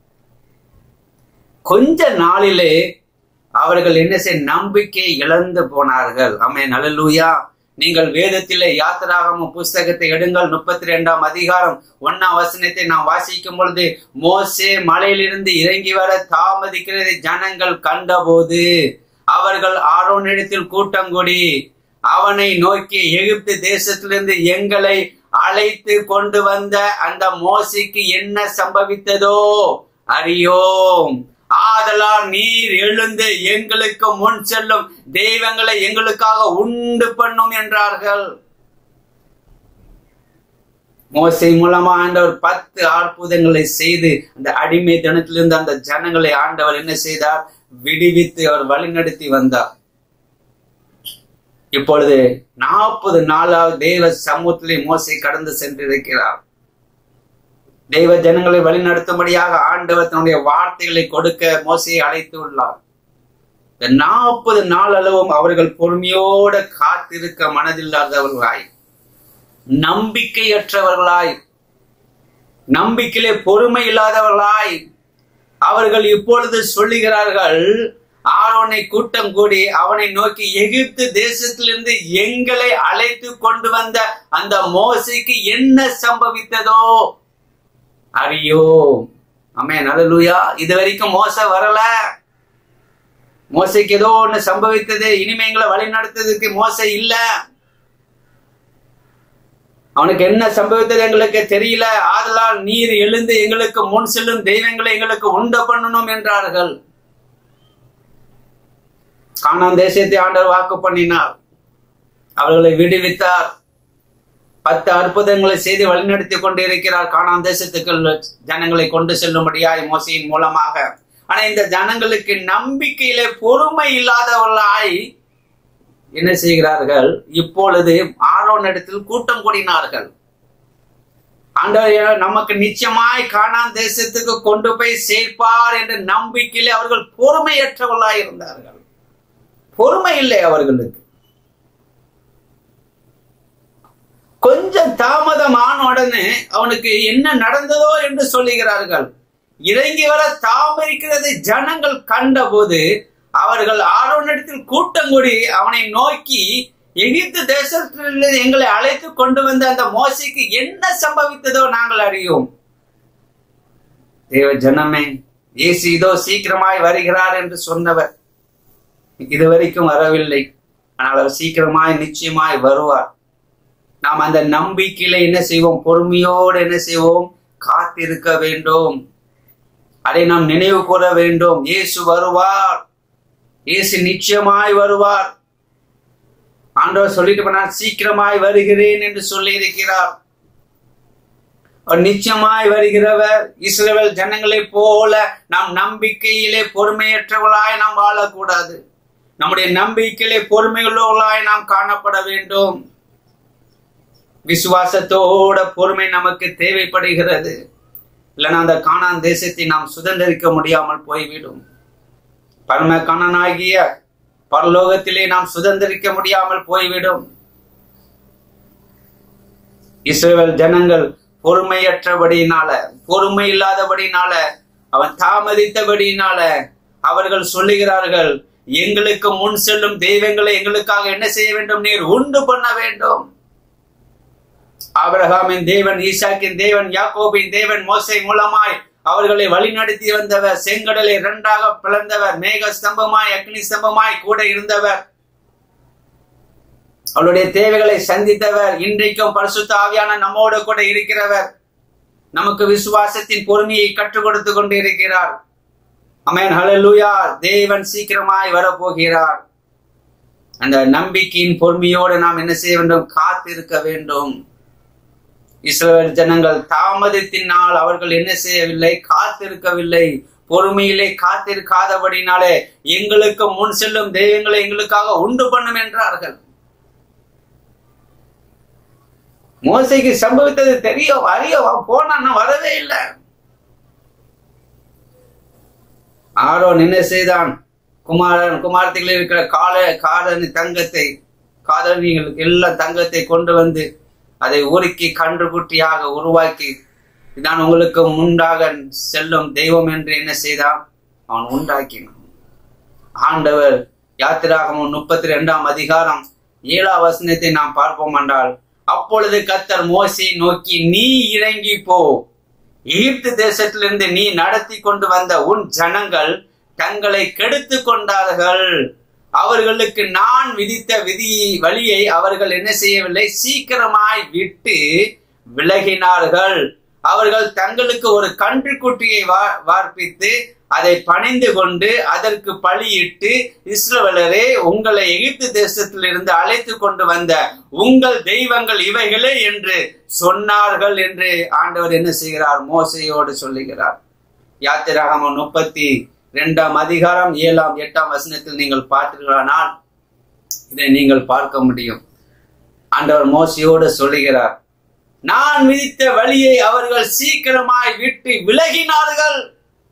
A: கொஞ்ச நாளிலே அவர்கள் என்ன செய்ய நம்பிக்கை இழந்து போனார்கள் அம்மே நல்லலூயா நீங்கள் வேதத்திலே யாத்திராகம புஸ்தகத்தை எடுங்கள் முப்பத்தி ரெண்டாம் அதிகாரம் ஒன்னாம் வசனத்தை நாம் வாசிக்கும் பொழுது மோசே மலையிலிருந்து இறங்கி வர தாமதிக்கிறதை ஜனங்கள் கண்டபோது அவர்கள் ஆரோனிடத்தில் கூட்டம் கூடி அவனை நோக்கி எகிப்து தேசத்திலிருந்து எங்களை அழைத்து கொண்டு வந்த அந்த மோசிக்கு என்ன சம்பவித்ததோ அறியோம் ஆதலால் நீர் எழுந்து எங்களுக்கு முன் செல்லும் தெய்வங்களை எங்களுக்காக உண்டு பண்ணும் என்றார்கள் மோசை மூலமா ஆண்டவர் பத்து அற்புதங்களை செய்து அந்த அடிமை தினத்திலிருந்து அந்த ஜனங்களை ஆண்டவர் என்ன செய்தார் விடுவித்து அவர் வழிநடத்தி வந்தார் இப்பொழுது நாற்பது நாளாக தேவ சமூகத்திலே மோசை கடந்து சென்றிருக்கிறார் தெய்வ ஜனங்களை வழிநடத்தும்படியாக ஆண்டவர் தன்னுடைய வார்த்தைகளை கொடுக்க மோசையை அழைத்து உள்ளார் இந்த நாற்பது நாள் அளவும் அவர்கள் பொறுமையோட காத்திருக்க மனதில்லாதவர்களாய் நம்பிக்கையற்றவர்களாய் நம்பிக்கையிலே பொறுமை இல்லாதவர்களாய் அவர்கள் இப்பொழுது சொல்லுகிறார்கள் ஆரோனை கூட்டம் கூடி அவனை நோக்கி எகிப்து தேசத்திலிருந்து எங்களை அழைத்து கொண்டு வந்த அந்த மோசைக்கு என்ன சம்பவித்ததோ அறியோ அமே நல்லலுயா இது வரைக்கும் மோச வரல மோசைக்கு ஏதோ ஒண்ணு சம்பவித்தது இனிமே எங்களை வழி நடத்துறதுக்கு மோசை இல்ல அவனுக்கு என்ன சம்பவித்தது எங்களுக்கு தெரியல ஆதலால் நீர் எழுந்து எங்களுக்கு முன் செல்லும் தெய்வங்களை எங்களுக்கு உண்ட பண்ணணும் என்றார்கள் காணாம் தேசத்தை ஆண்டவர் வாக்கு பண்ணினார் அவர்களை விடுவித்தார் பத்து அற்புதங்களை செய்து வழிநடத்தி கொண்டு இருக்கிறார் காணாம் தேசத்துக்கு ஜனங்களை கொண்டு செல்லும்படியாய் மோசையின் மூலமாக ஆனா இந்த ஜனங்களுக்கு நம்பிக்கையிலே பொறுமை இல்லாதவர்களாய் என்ன செய்கிறார்கள் இப்பொழுது ஆரோன் இடத்தில் கூட்டம் கூடினார்கள் ஆண்டவர் நமக்கு நிச்சயமாய் காணாம் தேசத்துக்கு கொண்டு போய் சேர்ப்பார் என்ற நம்பிக்கையிலே அவர்கள் பொறுமையற்றவர்களாய் இருந்தார்கள் பொறுமை இல்லை அவர்களுக்கு கொஞ்சம் தாமதமான உடனே அவனுக்கு என்ன நடந்ததோ என்று சொல்லுகிறார்கள் இறங்கி வர தாமரிக்கிறது ஜனங்கள் கண்டபோது அவர்கள் ஆரோனிடத்தில் கூட்டம் கூடி அவனை நோக்கி எகிப்து தேசத்திலிருந்து எங்களை அழைத்து கொண்டு வந்த அந்த மோசைக்கு என்ன சம்பவித்ததோ நாங்கள் அறியோம் தேவ ஜனமே இயேசு இதோ சீக்கிரமாய் வருகிறார் என்று சொன்னவர் இதுவரைக்கும் வரவில்லை ஆனால் அவர் சீக்கிரமாய் நிச்சயமாய் வருவார் நாம் அந்த நம்பிக்கையில என்ன செய்வோம் பொறுமையோடு என்ன செய்வோம் காத்திருக்க வேண்டும் அதை நாம் நினைவு கூற வேண்டும் இயேசு வருவார் இயேசு நிச்சயமாய் வருவார் ஆண்டவர் சொல்லிட்டு போனார் சீக்கிரமாய் வருகிறேன் என்று சொல்லி இருக்கிறார் அவர் நிச்சயமாய் வருகிறவர் இஸ்ரேல் ஜனங்களை போல நாம் நம்பிக்கையிலே பொறுமையற்றவர்களாய் நாம் வாழக்கூடாது நம்முடைய நம்பிக்கையிலே பொறுமையுள்ளவர்களாய் நாம் காணப்பட வேண்டும் விசுவாசத்தோட பொறுமை நமக்கு தேவைப்படுகிறது இல்லைன்னா அந்த காணான் தேசத்தை நாம் சுதந்திரிக்க முடியாமல் போய்விடும் பரம காணனாகிய பரலோகத்திலே நாம் சுதந்திரிக்க முடியாமல் போய்விடும் இஸ்ரேல் ஜனங்கள் பொறுமையற்றபடியினால பொறுமை இல்லாதபடினால அவன் தாமதித்தபடியினால அவர்கள் சொல்லுகிறார்கள் எங்களுக்கு முன் செல்லும் தெய்வங்களை எங்களுக்காக என்ன செய்ய வேண்டும் நீர் உண்டு பண்ண வேண்டும் ஆபிரகாமின் தேவன் ஈசாக்கின் தேவன் யாக்கோபின் தேவன் மோசை மூலமாய் அவர்களை வழிநடத்தி வந்தவர் செங்கடலை இரண்டாக பிளந்தவர் மேக ஸ்தம்பமாய் அக்னி ஸ்தம்பமாய் கூட இருந்தவர் அவருடைய தேவைகளை சந்தித்தவர் இன்றைக்கும் பரிசுத்த ஆவியான நம்மோடு கூட இருக்கிறவர் நமக்கு விசுவாசத்தின் பொறுமையை கற்றுக் கொடுத்து கொண்டு இருக்கிறார் அமேன் ஹலலூயா தேவன் சீக்கிரமாய் வரப்போகிறார் அந்த நம்பிக்கையின் பொறுமையோடு நாம் என்ன செய்ய வேண்டும் காத்திருக்க வேண்டும் இஸ்ரேல் ஜனங்கள் தாமதத்தினால் அவர்கள் என்ன செய்யவில்லை காத்திருக்கவில்லை பொறுமையிலே காத்திருக்காதபடினாலே எங்களுக்கு முன் செல்லும் தெய்வங்களை எங்களுக்காக உண்டு பண்ணும் என்றார்கள் மோசைக்கு சம்பவித்தது தெரிய அறிய போனா வரவே இல்லை ஆரோன் என்ன செய்தான் குமாரன் குமாரத்திகள் இருக்கிற கால காதணி தங்கத்தை காதணிகளுக்கு எல்லாம் தங்கத்தை கொண்டு வந்து அதை உருக்கி கன்று குட்டியாக உருவாக்கி இதான் உங்களுக்கு முண்டாக செல்லும் தெய்வம் என்று என்ன செய்தான் அவன் உண்டாக்கினான் ஆண்டவர் யாத்திராகமும் முப்பத்தி ரெண்டாம் அதிகாரம் ஏழாம் வசனத்தை நாம் பார்ப்போம் என்றால் அப்பொழுது கத்தர் மோசை நோக்கி நீ இறங்கி போ எகிப்து தேசத்திலிருந்து நீ நடத்தி கொண்டு வந்த உன் ஜனங்கள் தங்களை கெடுத்து கொண்டார்கள் அவர்களுக்கு நான் விதித்த விதி வழியை அவர்கள் என்ன செய்யவில்லை சீக்கிரமாய் விட்டு விலகினார்கள் அவர்கள் தங்களுக்கு ஒரு கன்றுக்குட்டியை வா- வார்ப்பித்து அதை பணிந்து கொண்டு அதற்கு பலியிட்டு இஸ்ரவேலரே உங்களை எகிப்து தேசத்திலிருந்து அழைத்து கொண்டு வந்த உங்கள் தெய்வங்கள் இவைகளே என்று சொன்னார்கள் என்று ஆண்டவர் என்ன செய்கிறார் மோசையோடு சொல்லுகிறார் யாத்திராகமம் முப்பத்தி இரண்டாம் அதிகாரம் ஏழாம் எட்டாம் வசனத்தில் நீங்கள் பார்த்தீர்களானால் இதை நீங்கள் பார்க்க முடியும் ஆண்டவர் மோசையோடு சொல்லுகிறார் நான் விதித்த வழியை அவர்கள் சீக்கிரமாய் விட்டு விலகினார்கள்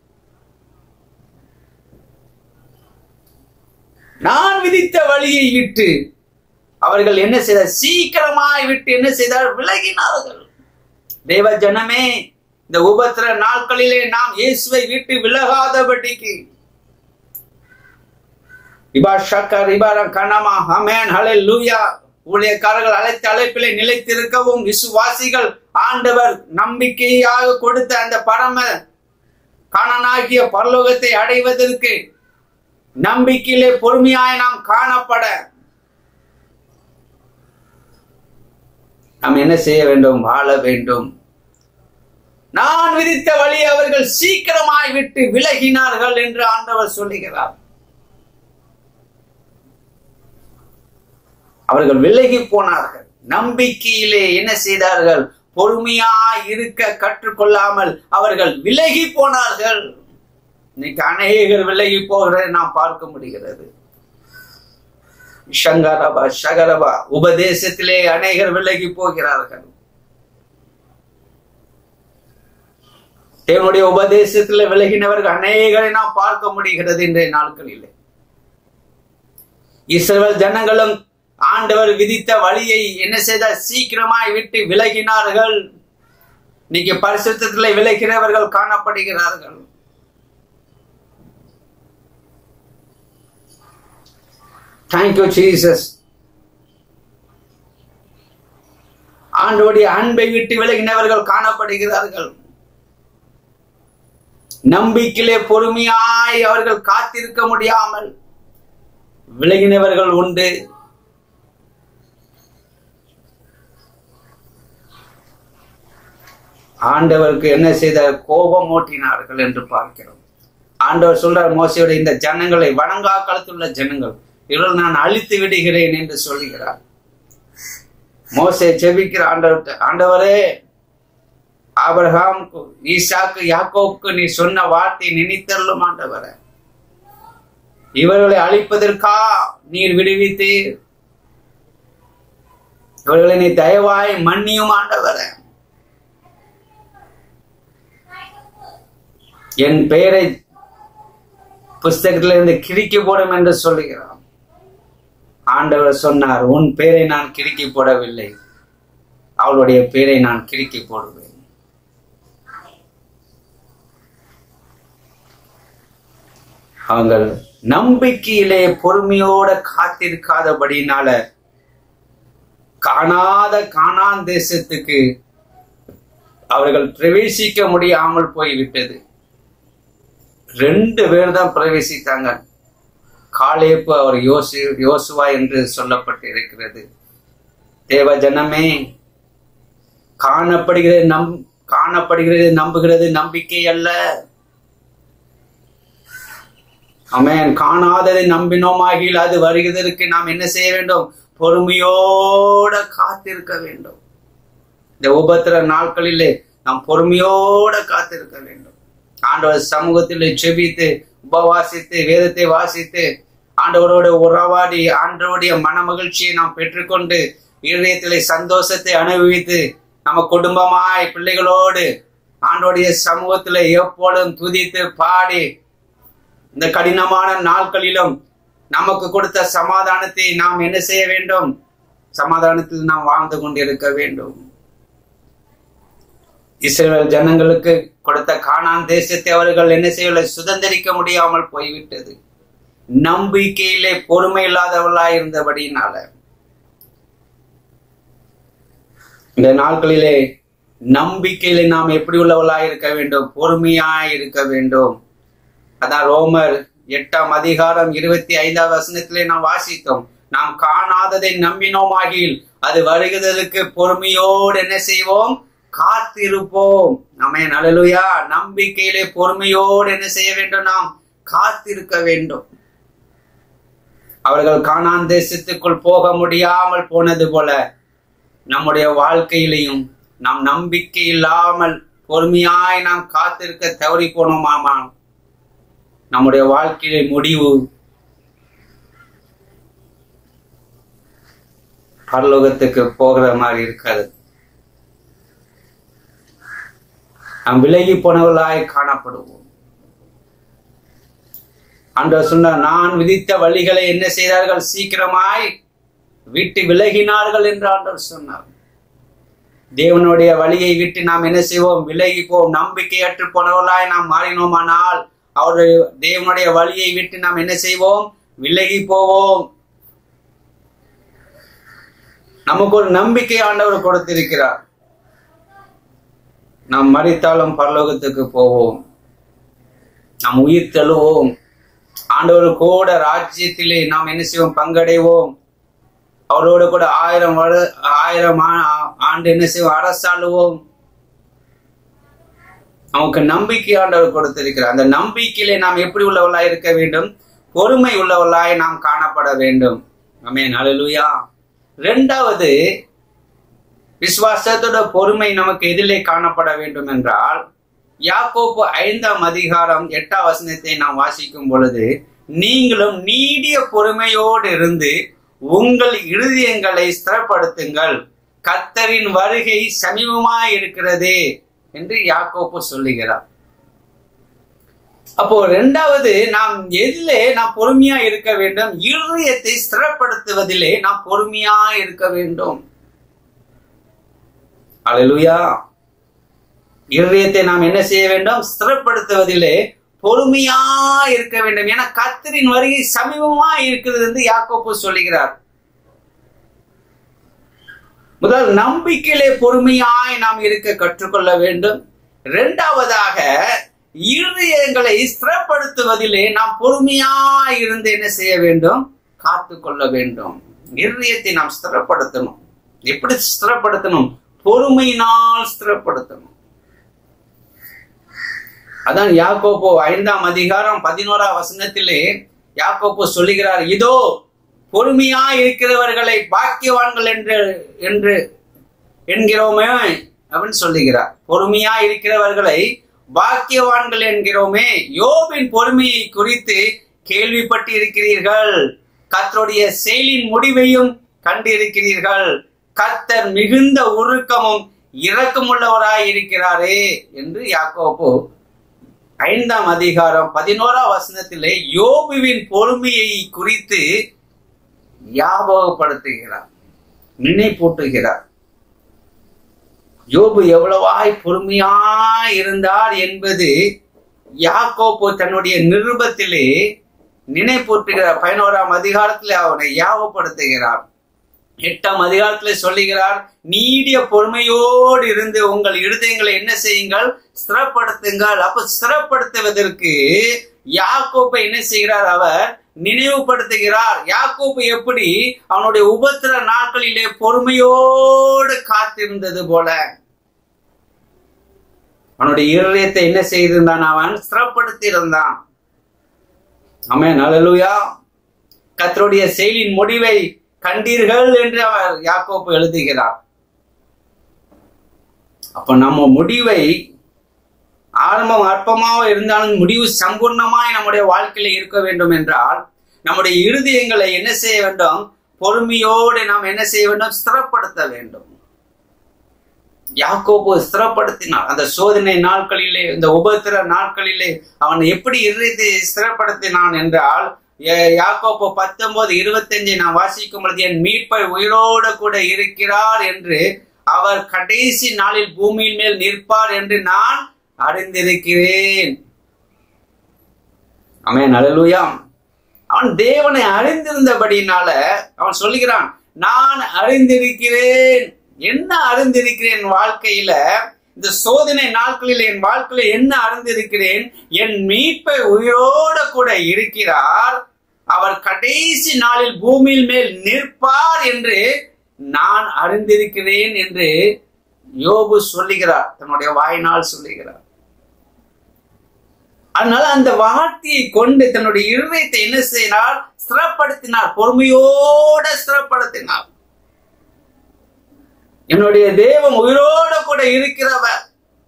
A: நான் விதித்த வழியை விட்டு அவர்கள் என்ன செய்தார் சீக்கிரமாய் விட்டு என்ன செய்தார் விலகினார்கள் தேவ ஜனமே இந்த உபத்திர நாட்களிலே நாம் இயேசுவை விட்டு விலகாதபடிக்கு இபா ஷக்கர் இபாரம் கனமா ஹமேன் ஹலே லூயா ஊழியக்காரர்கள் அழைத்த அழைப்பிலே நிலைத்திருக்கவும் விசுவாசிகள் ஆண்டவர் நம்பிக்கையாக கொடுத்த அந்த பரம காணனாகிய பரலோகத்தை அடைவதற்கு நம்பிக்கையிலே பொறுமையாய் நாம் காணப்பட நாம் என்ன செய்ய வேண்டும் வாழ வேண்டும் நான் விதித்த வழி அவர்கள் சீக்கிரமாய் விட்டு விலகினார்கள் என்று ஆண்டவர் சொல்லுகிறார் அவர்கள் விலகி போனார்கள் நம்பிக்கையிலே என்ன செய்தார்கள் பொறுமையாய் இருக்க கற்றுக்கொள்ளாமல் அவர்கள் விலகி போனார்கள் இன்னைக்கு அநேகர் விலகி போகிறதை நாம் பார்க்க முடிகிறது ஷங்கரபா ஷகரபா உபதேசத்திலே அநேகர் விலகி போகிறார்கள் தேவனுடைய உபதேசத்தில் விலகினவர்கள் அநேகரை நாம் பார்க்க முடிகிறது இன்றைய நாட்களிலே இஸ்ரவேல் ஜனங்களும் ஆண்டவர் விதித்த வழியை என்ன செய்தார் சீக்கிரமாய் விட்டு விலகினார்கள் இன்னைக்கு பரிசுத்தத்தில் விலகிறவர்கள் காணப்படுகிறார்கள் தேங்க்யூ ஜீசஸ் ஆண்டோடைய அன்பை விட்டு விலகினவர்கள் காணப்படுகிறார்கள் நம்பிக்கையிலே பொறுமையாய் அவர்கள் காத்திருக்க முடியாமல் விலகினவர்கள் உண்டு ஆண்டவருக்கு என்ன செய்தார் கோபம் ஓட்டினார்கள் என்று பார்க்கிறோம் ஆண்டவர் சொல்றார் மோசையோட இந்த ஜனங்களை வணங்கா காலத்துள்ள ஜனங்கள் இவர்கள் நான் அழித்து விடுகிறேன் என்று சொல்லுகிறார் மோசை ஜெபிக்கிற ஆண்டவர்கிட்ட ஆண்டவரே ஆபிரகாமுக்கு ஈசாக்கு யாக்கோவுக்கு நீ சொன்ன வார்த்தை நினைத்தள்ளும் ஆண்டவரே இவர்களை அழிப்பதற்கா நீர் விடுவித்தீர் இவர்களை நீ தயவாய் மன்னியும் ஆண்டவரே என் பெயரை புஸ்தகத்திலிருந்து கிறுக்கி போடும் என்று சொல்லுகிறான் ஆண்டவர் சொன்னார் உன் பெயரை நான் கிறுக்கி போடவில்லை அவளுடைய பெயரை நான் கிறுக்கி போடுவேன் அவங்கள் நம்பிக்கையிலே பொறுமையோட காத்திருக்காதபடினால காணாத காணான் தேசத்துக்கு அவர்கள் பிரவேசிக்க முடியாமல் போய்விட்டது ரெண்டு பேர் தான் பிரவேசித்தாங்க காலேப்பு அவர் யோசு யோசுவா என்று சொல்லப்பட்டு இருக்கிறது தேவ ஜனமே காணப்படுகிறது நம் காணப்படுகிறது நம்புகிறது நம்பிக்கை அல்ல அமேன் காணாததை நம்பினோமாகில் அது வருகிறதற்கு நாம் என்ன செய்ய வேண்டும் பொறுமையோட காத்திருக்க வேண்டும் இந்த உபத்திர நாட்களிலே நாம் பொறுமையோட காத்திருக்க வேண்டும் ஆண்டவர் சமூகத்தில் செபித்து உபவாசித்து வேதத்தை வாசித்து ஆண்டவரோட உறவாடி ஆண்டவருடைய மன மகிழ்ச்சியை நாம் பெற்றுக்கொண்டு இதயத்திலே சந்தோஷத்தை அனுபவித்து நம்ம குடும்பமாய் பிள்ளைகளோடு ஆண்டோடைய சமூகத்தில் எப்பொழுதும் துதித்து பாடி இந்த கடினமான நாட்களிலும் நமக்கு கொடுத்த சமாதானத்தை நாம் என்ன செய்ய வேண்டும் சமாதானத்தில் நாம் வாழ்ந்து கொண்டிருக்க வேண்டும் இஸ்ரேல் ஜனங்களுக்கு கொடுத்த கானான் தேசத்தை அவர்கள் என்ன செய்யவில்லை சுதந்திரிக்க முடியாமல் போய்விட்டது நம்பிக்கையிலே பொறுமை இல்லாதவர்களாய் இருந்தபடியினால இந்த நாட்களிலே நம்பிக்கையிலே நாம் எப்படி உள்ளவர்களாய் இருக்க வேண்டும் பொறுமையாய் இருக்க வேண்டும் அதான் ரோமர் எட்டாம் அதிகாரம் இருபத்தி ஐந்தாவது வசனத்திலே நாம் வாசித்தோம் நாம் காணாததை நம்பினோமாகில் அது வருகிறதற்கு பொறுமையோடு என்ன செய்வோம் காத்திருப்போம் நம்ம நல்லலுயா நம்பிக்கையிலே பொறுமையோடு என்ன செய்ய வேண்டும் நாம் காத்திருக்க வேண்டும் அவர்கள் காணான் தேசத்துக்குள் போக முடியாமல் போனது போல நம்முடைய வாழ்க்கையிலையும் நாம் நம்பிக்கை இல்லாமல் பொறுமையாய் நாம் காத்திருக்க தவறி போனோமாமா நம்முடைய வாழ்க்கையில முடிவு பரலோகத்துக்கு போகிற மாதிரி இருக்காது நாம் விலகி போனவர்களாய் காணப்படுவோம் ஆண்டவர் சொன்னார் நான் விதித்த வழிகளை என்ன செய்தார்கள் சீக்கிரமாய் விட்டு விலகினார்கள் என்று ஆண்டவர் சொன்னார் தேவனுடைய வழியை விட்டு நாம் என்ன செய்வோம் விலகி போவோம் நம்பிக்கையற்று போனவர்களாய் நாம் மாறினோமானால் அவருடைய தேவனுடைய வழியை விட்டு நாம் என்ன செய்வோம் விலகி போவோம் நமக்கு ஒரு நம்பிக்கை ஆண்டவர் கொடுத்திருக்கிறார் நாம் மறித்தாலும் பரலோகத்துக்கு போவோம் நாம் உயிர் தழுவோம் ஆண்டவர் கூட ராஜ்யத்திலே நாம் என்ன செய்வோம் பங்கடைவோம் அவரோடு கூட ஆயிரம் வரு ஆயிரம் ஆ- ஆண்டு என்ன செய்வோம் அரசாளுவோம் நமக்கு நம்பிக்கை ஆண்டவர் கொடுத்திருக்கிறார் அந்த நம்பிக்கையிலே நாம் எப்படி உள்ளவர்களாய் இருக்க வேண்டும் பொறுமை உள்ளவர்களாய் நாம் காணப்பட வேண்டும் ஆமென் ஹalleluya இரண்டாவது விசுவாசத்தோட பொறுமை நமக்கு எதிலே காணப்பட வேண்டும் என்றால் யாக்கோப்பு ஐந்தாம் அதிகாரம் எட்டாம் வசனத்தை நாம் வாசிக்கும் பொழுது நீங்களும் நீடிய பொறுமையோடு இருந்து உங்கள் இருதயங்களை ஸ்திரப்படுத்துங்கள் கர்த்தரின் வருகை சமீபமாய் இருக்கிறது என்று யாக்கோப்பு சொல்லுகிறார் அப்போ இரண்டாவது நாம் எதிலே நாம் பொறுமையா இருக்க வேண்டும் இருதயத்தை ஸ்திரப்படுத்துவதிலே நாம் பொறுமையா இருக்க வேண்டும் அல்லேலூயா இருதயத்தை நாம் என்ன செய்ய வேண்டும் ஸ்திரப்படுத்துவதிலே பொறுமையா இருக்க வேண்டும் என கத்தரின் வருகை சமீபமா இருக்கிறது என்று யாக்கோப்பு சொல்லுகிறார் முதல் நம்பிக்கையிலே பொறுமையாய் நாம் இருக்க கற்றுக்கொள்ள வேண்டும் இரண்டாவதாக இருதயங்களை ஸ்திரப்படுத்துவதிலே நாம் பொறுமையாய் இருந்து என்ன செய்ய வேண்டும் காத்து கொள்ள வேண்டும் இருதயத்தை நாம் ஸ்திரப்படுத்தணும் எப்படி ஸ்திரப்படுத்தணும் பொறுமையினால் ஸ்திரப்படுத்தணும் அதான் யாக்கோப்போ ஐந்தாம் அதிகாரம் பதினோராம் வசனத்திலே யாக்கோப்போ சொல்லுகிறார் இதோ பொறுமையா இருக்கிறவர்களை பாக்கியவான்கள் என்று என்று என்கிறோமே அப்படின்னு சொல்லுகிறார் பொறுமையா இருக்கிறவர்களை பாக்கியவான்கள் என்கிறோமே யோபின் பொறுமையை குறித்து கேள்விப்பட்டு இருக்கிறீர்கள் கர்த்தருடைய செயலின் முடிவையும் கண்டிருக்கிறீர்கள் கர்த்தர் மிகுந்த உருக்கமும் இரக்கமுள்ளவராய் இருக்கிறாரே என்று யாக்கோப்பு ஐந்தாம் அதிகாரம் பதினோராம் வசனத்திலே யோபுவின் பொறுமையை குறித்து ஞாபகப்படுத்துகிறார் நினைப்பூட்டுகிறார் யோபு எவ்வளவாய் பொறுமையாய் இருந்தார் என்பது யாக்கோப்பு தன்னுடைய நிருபத்திலே நினைப்பூட்டுகிறார் பதினோராம் அதிகாரத்திலே அவனை ஞாபகப்படுத்துகிறார் எட்டாம் அதிகாரத்திலே சொல்லுகிறார் நீடிய பொறுமையோடு இருந்து உங்கள் இருதயங்களை என்ன செய்யுங்கள் ஸ்திரப்படுத்துங்கள் அப்ப ஸ்திரப்படுத்துவதற்கு யாக்கோப்பை என்ன செய்கிறார் அவர் நினைவுபடுத்துகிறார் யாக்கோப்பு எப்படி அவனுடைய உபத்திர நாட்களிலே பொறுமையோடு காத்திருந்தது போல அவனுடைய இருதயத்தை என்ன செய்திருந்தான் அவன் ஸ்திரப்படுத்தி இருந்தான் ஆமென் ஹalleluya கர்த்தருடைய செயலின் முடிவை கண்டீர்கள் என்று அவர் யாக்கோப்பு எழுதுகிறார் அப்ப நம்ம முடிவை ஆரம்பம் அற்பமாக இருந்தாலும் முடிவு சம்பூர்ணமாய் நம்முடைய வாழ்க்கையில இருக்க வேண்டும் என்றால் நம்முடைய இருதயங்களை என்ன செய்ய வேண்டும் பொறுமையோடு நாம் என்ன செய்ய வேண்டும் ஸ்திரப்படுத்த வேண்டும் யாக்கோபு ஸ்திரப்படுத்தினார் அந்த சோதனை நாட்களிலே இந்த உபத்திர நாட்களிலே அவன் எப்படி இருதயத்தை ஸ்திரப்படுத்தினான் என்றால் ய- யாக்கோப்பு பத்தொன்பது இருபத்தஞ்சை நான் வாசிக்கும் பொழுது என் மீட்பர் உயிரோடு கூட இருக்கிறார் என்று அவர் கடைசி நாளில் பூமியின் மேல் நிற்பார் என்று நான் அறிந்திருக்கிறேன் அவன் அழலுயா அவன் தேவனை அறிந்திருந்தபடினால அவன் சொல்லுகிறான் நான் அறிந்திருக்கிறேன் என்ன அறிந்திருக்கிறேன் என் வாழ்க்கையில இந்த சோதனை நாட்களில் என் வாழ்க்கையில என்ன அறிந்திருக்கிறேன் என் மீட்பை உயிரோட கூட இருக்கிறார் அவர் கடைசி நாளில் பூமியில் மேல் நிற்பார் என்று நான் அறிந்திருக்கிறேன் என்று யோபு சொல்லுகிறார் தன்னுடைய வாயினால் சொல்லுகிறார் அதனால அந்த வார்த்தையை கொண்டு தன்னுடைய இருதயத்தை என்ன செய்யினார் ஸ்திரப்படுத்தினார் பொறுமையோட ஸ்திரப்படுத்தினார் என்னுடைய தேவன் உயிரோட கூட இருக்கிறவர்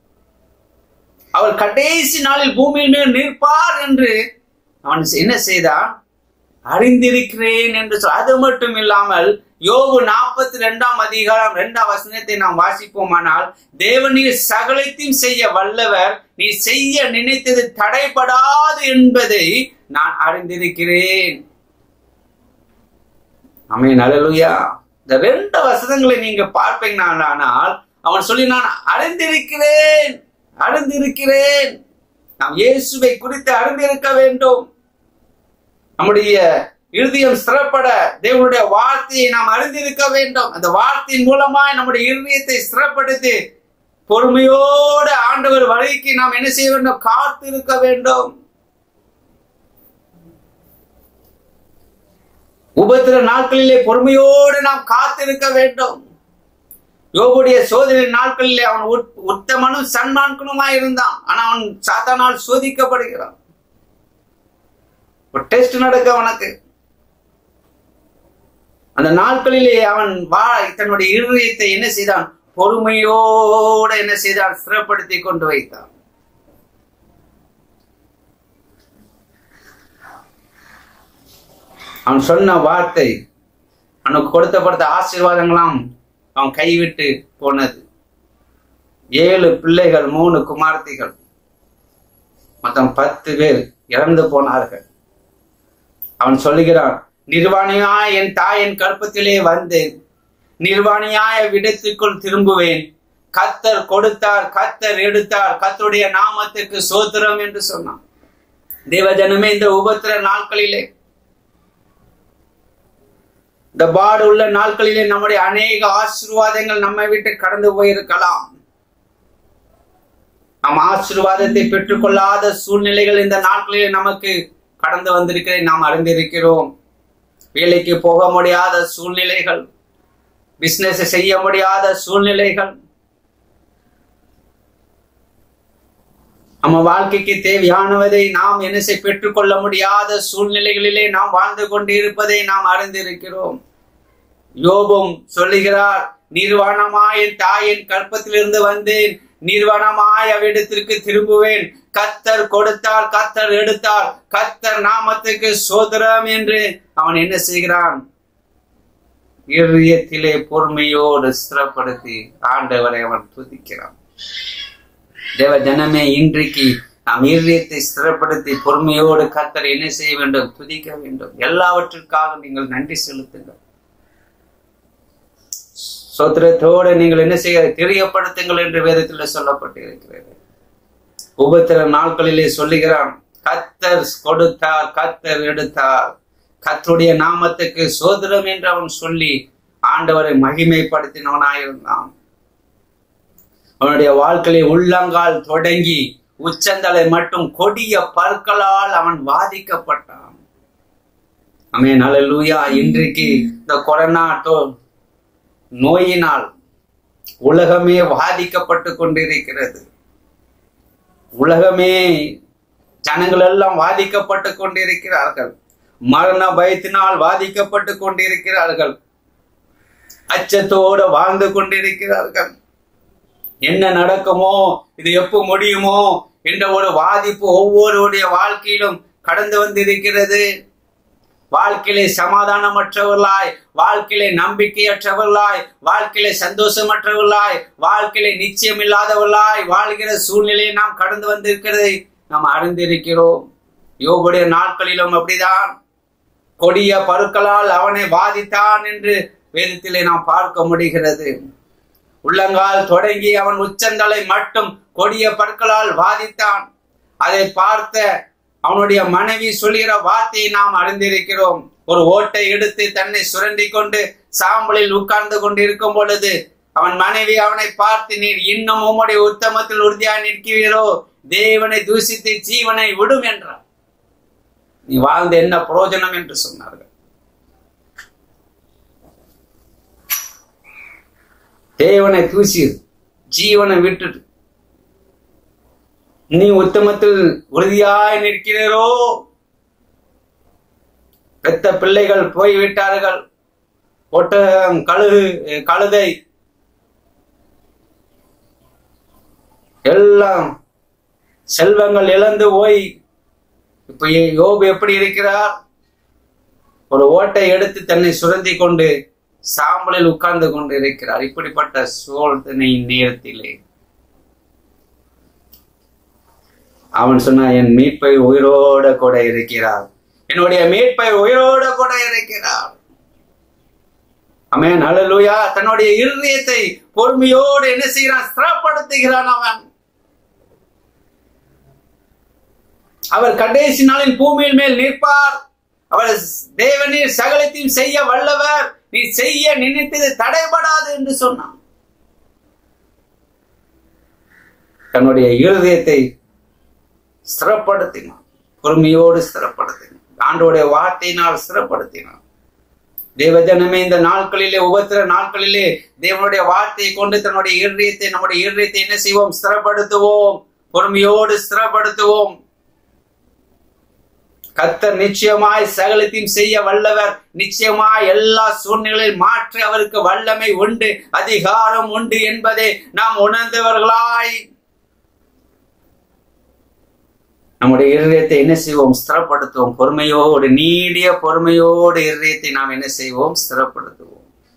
A: அவர் கடைசி நாளில் பூமியில் மேல் நிற்பார் என்று அவன் என்ன செய்தான் அறிந்திருக்கிறேன் என்று சொல் அது மட்டும் இல்லாமல் யோபு நாற்பத்தி ரெண்டாம் அதிகாரம் இரண்டாம் வசனத்தை நாம் வாசிப்போமானால் தேவனீர் சகலத்தையும் செய்ய வல்லவர் நீ செய்ய நினைத்தது தடைபடாது என்பதை நான் அறிந்திருக்கிறேன் அமே நல்லலுயா இந்த ரெண்டு வசனங்களை நீங்க பார்ப்பீங்கனால் அவன் சொல்லி நான் அறிந்திருக்கிறேன் அறிந்திருக்கிறேன் நாம் இயேசுவை குறித்து அறிந்திருக்க வேண்டும் நம்முடைய இருதயம் ஸ்திரப்பட தேவனுடைய வார்த்தையை நாம் அறிந்திருக்க வேண்டும் அந்த வார்த்தையின் மூலமாய் நம்முடைய இருதயத்தை ஸ்திரப்படுத்தி பொறுமையோடு ஆண்டவர் வழிக்கு நாம் என்ன செய்ய வேண்டும் காத்து இருக்க வேண்டும் உபத்திர நாட்களிலே பொறுமையோடு நாம் காத்திருக்க வேண்டும் யோகுடைய சோதனை நாட்களிலே அவன் உத்தமனும் சன்மான்கனுமாய் இருந்தான் ஆனா அவன் சாத்தானால் சோதிக்கப்படுகிறான் ஒரு டெஸ்ட் நடக்க அவனுக்கு அந்த நாட்களிலே அவன் வா தன்னுடைய இருதயத்தை என்ன செய்தான் பொறுமையோட என்ன செய்தான் ஸ்திரப்படுத்தி கொண்டு வைத்தான் அவன் சொன்ன வார்த்தை அவனுக்கு கொடுத்தப்படுத்த ஆசீர்வாதங்களாம் அவன் கைவிட்டு போனது ஏழு பிள்ளைகள் மூணு குமார்த்திகள் மொத்தம் பத்து பேர் இறந்து போனார்கள் அவன் சொல்லுகிறான் நிர்வாணியா என் தாயின் கற்பத்திலே வந்தேன் நிர்வாணியாய விடத்துக்குள் திரும்புவேன் கத்தர் கொடுத்தார் கத்தர் எடுத்தார் கத்தருடைய நாமத்துக்கு சோத்திரம் என்று சொன்னான் தேவஜனமே இந்த உபத்திர நாட்களிலே இந்த பாடு உள்ள நாட்களிலே நம்முடைய அநேக ஆசீர்வாதங்கள் நம்மை விட்டு கடந்து போயிருக்கலாம் நம் ஆசீர்வாதத்தை பெற்றுக்கொள்ளாத சூழ்நிலைகள் இந்த நாட்களிலே நமக்கு கடந்து வந்திருக்கிறதை நாம் அறிந்திருக்கிறோம் வேலைக்கு போக முடியாத சூழ்நிலைகள் பிசினஸ் செய்ய முடியாத சூழ்நிலைகள் நம்ம வாழ்க்கைக்கு தேவையானவதை நாம் என்ன செய் பெற்றுக்கொள்ள முடியாத சூழ்நிலைகளிலே நாம் வாழ்ந்து கொண்டு இருப்பதை நாம் அறிந்திருக்கிறோம் யோபும் சொல்லுகிறார் நிர்வாணமாய் என் தாயின் கற்பத்திலிருந்து வந்தேன் நிர்வாணமாய் அவ்விடத்திற்கு திரும்புவேன் கத்தர் கொடுத்தார் கத்தர் எடுத்தார் கத்தர் நாமத்துக்கு சோதரம் என்று அவன் என்ன செய்கிறான் இருதயத்திலே பொறுமையோடு ஸ்திரப்படுத்தி ஆண்டவரை அவன் துதிக்கிறான் தேவ ஜனமே இன்றைக்கு நாம் இருதயத்தை ஸ்திரப்படுத்தி பொறுமையோடு கத்தர் என்ன செய்ய வேண்டும் துதிக்க வேண்டும் எல்லாவற்றிற்காக நீங்கள் நன்றி செலுத்துங்கள் சோத்திரத்தோடு நீங்கள் என்ன செய்ய தெரியப்படுத்துங்கள் என்று வேதத்தில் சொல்லப்பட்டு இருக்கிறது உபத்திர நாட்களிலே சொல்லுகிறான் கத்தர் கொடுத்தார் கத்தர் எடுத்தார் கத்தருடைய நாமத்துக்கு சோதரம் என்று அவன் சொல்லி ஆண்டவரை மகிமைப்படுத்தினவனாயிருந்தான் அவனுடைய வாழ்க்கையை உள்ளங்கால் தொடங்கி உச்சந்தலை மட்டும் கொடிய பற்களால் அவன் பாதிக்கப்பட்டான் அமே நல்லூயா இன்றைக்கு இந்த கொரோனா நோயினால் உலகமே பாதிக்கப்பட்டு கொண்டிருக்கிறது உலகமே ஜனங்கள் எல்லாம் பாதிக்கப்பட்டு கொண்டிருக்கிறார்கள் மரண பயத்தினால் பாதிக்கப்பட்டு கொண்டிருக்கிறார்கள் அச்சத்தோடு வாழ்ந்து கொண்டிருக்கிறார்கள் என்ன நடக்குமோ இது எப்போ முடியுமோ என்ற ஒரு பாதிப்பு ஒவ்வொருடைய வாழ்க்கையிலும் கடந்து வந்திருக்கிறது வாழ்க்கையிலே சமாதானமற்றவர்களாய் வாழ்க்கையிலே நம்பிக்கையற்றவர்களாய் வாழ்க்கையிலே சந்தோஷமற்றவர்களாய் வாழ்க்கையிலே நிச்சயம் இல்லாதவர்களாய் வாழ்கிற சூழ்நிலையை நாம் கடந்து வந்திருக்கிறதை நாம் அறிந்திருக்கிறோம் யோகுடைய நாட்களிலும் அப்படிதான் கொடிய பருக்களால் அவனை பாதித்தான் என்று வேதத்திலே நாம் பார்க்க முடிகிறது உள்ளங்கால் தொடங்கி அவன் உச்சந்தலை மட்டும் கொடிய பற்களால் பாதித்தான் அதை பார்த்த அவனுடைய மனைவி சொல்கிற வார்த்தையை நாம் அறிந்திருக்கிறோம் ஒரு ஓட்டை எடுத்து தன்னை சுரண்டி கொண்டு சாம்பலில் உட்கார்ந்து கொண்டு இருக்கும் பொழுது அவன் மனைவி அவனை பார்த்து நீர் இன்னும் உம்முடைய உத்தமத்தில் உறுதியாக நிற்கிறீரோ தேவனை தூசித்து ஜீவனை விடும் என்றார் நீ வாழ்ந்த என்ன பிரயோஜனம் என்று சொன்னார்கள் தேவனை தூசி ஜீவனை விட்டுட்டு நீ உத்தமத்தில் உறுதியாய் நிற்கிறீரோ பெத்த பிள்ளைகள் போய்விட்டார்கள் ஒட்டகம் கழுகு கழுதை எல்லாம் செல்வங்கள் இழந்து போய் இப்ப யோபு எப்படி இருக்கிறார் ஒரு ஓட்டை எடுத்து தன்னை சுரந்தி கொண்டு சாம்பலில் உட்கார்ந்து கொண்டு இருக்கிறார் இப்படிப்பட்ட சோதனை நேரத்திலே அவன் சொன்னான் என் மீட்பை உயிரோட கூட இருக்கிறார் என்னுடைய மீட்பை உயிரோட கூட இருக்கிறார் அமேன் அழலுயா தன்னுடைய இருதயத்தை பொறுமையோடு என்ன செய்கிறான் ஸ்திரப்படுத்துகிறான் அவன் அவர் கடைசி நாளில் பூமியின் மேல் நிற்பார் அவர் தேவனீர் சகலத்தையும் செய்ய வல்லவர் நீ செய்ய நினைத்தது தடைபடாது என்று சொன்னான் தன்னுடைய இருதயத்தை ஸ்திரப்படுத்தினான் பொறுமையோடு ஸ்திரப்படுத்தினான் ஆண்டோடைய வார்த்தையினால் ஸ்திரப்படுத்தினான் தேவஜனமே இந்த நாட்களிலே உபத்திர நாட்களிலே தேவனுடைய வார்த்தையை கொண்டு தன்னுடைய இருதயத்தை நம்முடைய இருதயத்தை என்ன செய்வோம் ஸ்திரப்படுத்துவோம் பொறுமையோடு ஸ்திரப்படுத்துவோம் கத்தர் நிச்சயமாய் சகலத்தையும் செய்ய வல்லவர் நிச்சயமாய் எல்லா சூழ்நிலையில் மாற்றி அவருக்கு வல்லமை உண்டு அதிகாரம் உண்டு என்பதை நாம் உணர்ந்தவர்களாய் நம்முடைய இருதயத்தை என்ன செய்வோம் ஸ்திரப்படுத்துவோம் பொறுமையோடு நீடிய பொறுமையோடு இருதயத்தை நாம் என்ன செய்வோம் ஸ்திரப்படுத்துவோம்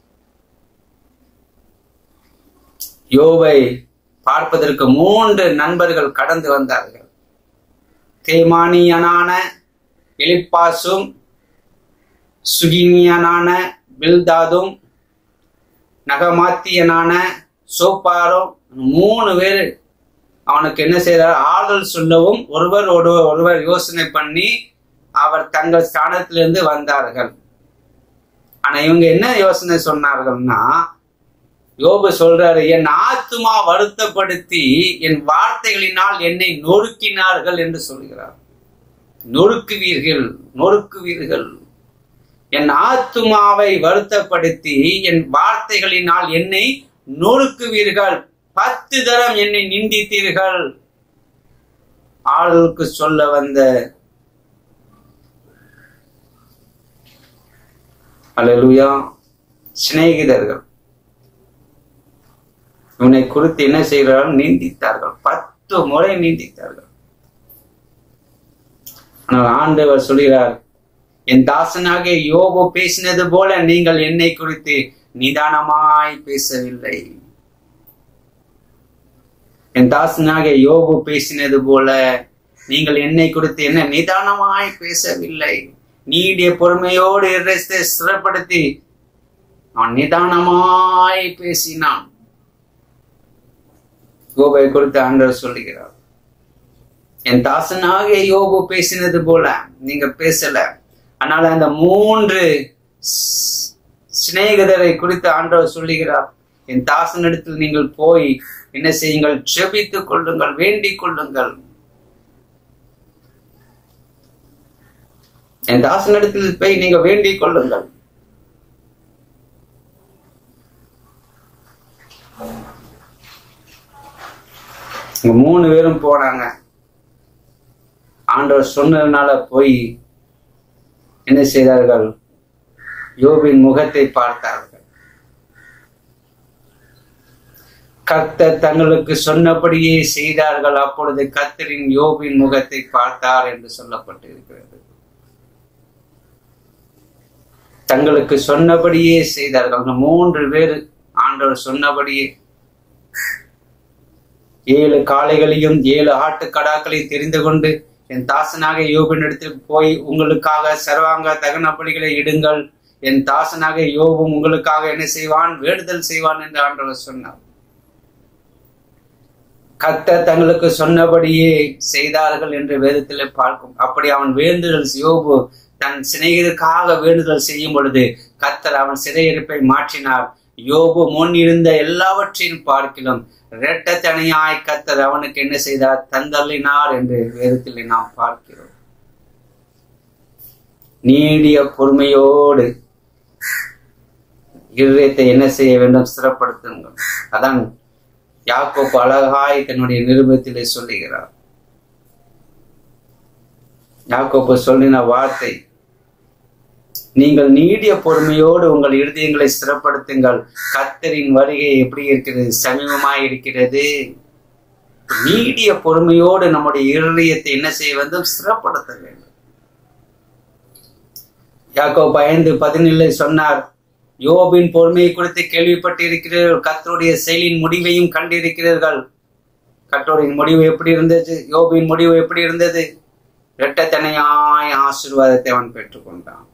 A: யோவை பார்ப்பதற்கு மூன்று நண்பர்கள் கடந்து வந்தார்கள் தேமானியனான எலிப்பாசும் சுகினியனான பில்தாதும் நகமாத்தியனான சோப்பாரும் மூணு பேர் அவனுக்கு என்ன செய்தார் ஆறுதல் சொல்லவும் ஒருவர் ஒருவர் ஒருவர் யோசனை பண்ணி அவர் தங்கள் ஸ்தானத்திலிருந்து வந்தார்கள் ஆனா இவங்க என்ன யோசனை சொன்னார்கள்னா யோபு சொல்றாரு என் ஆத்துமா வருத்தப்படுத்தி என் வார்த்தைகளினால் என்னை நொறுக்கினார்கள் என்று சொல்கிறார் நொறுக்குவீர்கள் நொறுக்குவீர்கள் என் ஆத்துமாவை வருத்தப்படுத்தி என் வார்த்தைகளினால் என்னை நொறுக்குவீர்கள் பத்து தரம் என்னை நிந்தித்தீர்கள் ஆளுக்கு சொல்ல வந்த அலலுயா சிநேகிதர்கள் இவனை குறித்து என்ன செய்கிறார்கள் நீந்தித்தார்கள் பத்து முறை நீந்தித்தார்கள் ஆனால் ஆண்டவர் சொல்கிறார் என் தாசனாக யோபு பேசினது போல நீங்கள் என்னை குறித்து நிதானமாய் பேசவில்லை என் தாசனாக யோபு பேசினது போல நீங்கள் என்னை குறித்து என்ன நிதானமாய் பேசவில்லை நீடிய பொறுமையோடு இறைத்தை ஸ்திரப்படுத்தி அவன் நிதானமாய் பேசினான் யோபை குறித்து ஆண்டவர் சொல்லுகிறார் என் தாசனாக யோபு பேசினது போல நீங்க பேசல ஆனால் அந்த மூன்று சிநேகிதரை குறித்து ஆண்டவர் சொல்லுகிறார் என் தாசனிடத்தில் நீங்கள் போய் என்ன செய்யுங்கள் ஜெபித்துக் கொள்ளுங்கள் வேண்டிக் கொள்ளுங்கள் என் தாசனிடத்தில் போய் நீங்க வேண்டிக் கொள்ளுங்கள் இங்க மூணு பேரும் போனாங்க ஆண்டவர் சொன்னதுனால போய் என்ன செய்தார்கள் யோபின் முகத்தை பார்த்தார்கள் கர்த்தர் தங்களுக்கு சொன்னபடியே செய்தார்கள் அப்பொழுது கத்தரின் யோபின் முகத்தை பார்த்தார் என்று சொல்லப்பட்டிருக்கிறது தங்களுக்கு சொன்னபடியே செய்தார்கள் அந்த மூன்று பேர் ஆண்டவர் சொன்னபடியே ஏழு காளைகளையும் ஏழு ஆட்டுக்கடாக்களையும் தெரிந்து கொண்டு என் தாசனாக யோபின் இடத்தில் போய் உங்களுக்காக சர்வாங்க தகன பலிகளை இடுங்கள் என் தாசனாக யோபும் உங்களுக்காக என்ன செய்வான் வேண்டுதல் செய்வான் என்று ஆண்டவர் சொன்னார் கத்த தங்களுக்கு சொன்னபடியே செய்தார்கள் என்று வேதத்தில் பார்க்கும் அப்படி அவன் வேண்டுதல் யோபு தன் சிநேகிதருக்காக வேண்டுதல் செய்யும் பொழுது கத்தர் அவன் சிறையிருப்பை மாற்றினார் யோபு முன் இருந்த எல்லாவற்றையும் பார்க்கிலும் இரட்டத்தனையாய் கத்தர் அவனுக்கு என்ன செய்தார் தந்தள்ளினார் என்று வேதத்தில் நாம் பார்க்கிறோம் நீடிய பொறுமையோடு இருதயத்தை என்ன செய்ய வேண்டும் ஸ்திரப்படுத்துங்கள் அதான் யாக்கோப்பு அழகாய் தன்னுடைய நிருபத்திலே சொல்லுகிறார் யாக்கோப்பு சொல்லின வார்த்தை நீங்கள் நீடிய பொறுமையோடு உங்கள் இருதயங்களை ஸ்திரப்படுத்துங்கள் கத்தரின் வருகை எப்படி இருக்கிறது சமீபமாய் இருக்கிறது நீடிய பொறுமையோடு நம்முடைய இருதயத்தை என்ன செய்ய வேண்டும் ஸ்திரப்படுத்த வேண்டும் யாக்கோ பயந்து பதினில்லை சொன்னார் யோபின் பொறுமையை குறித்து கேள்விப்பட்டு இருக்கிறீர்கள் கத்தருடைய செயலின் முடிவையும் கண்டிருக்கிறீர்கள் கத்தருடைய முடிவு எப்படி இருந்தது யோபின் முடிவு எப்படி இருந்தது இரட்டத்தனையாய் ஆசீர்வாதத்தை அவன் பெற்றுக்கொண்டான்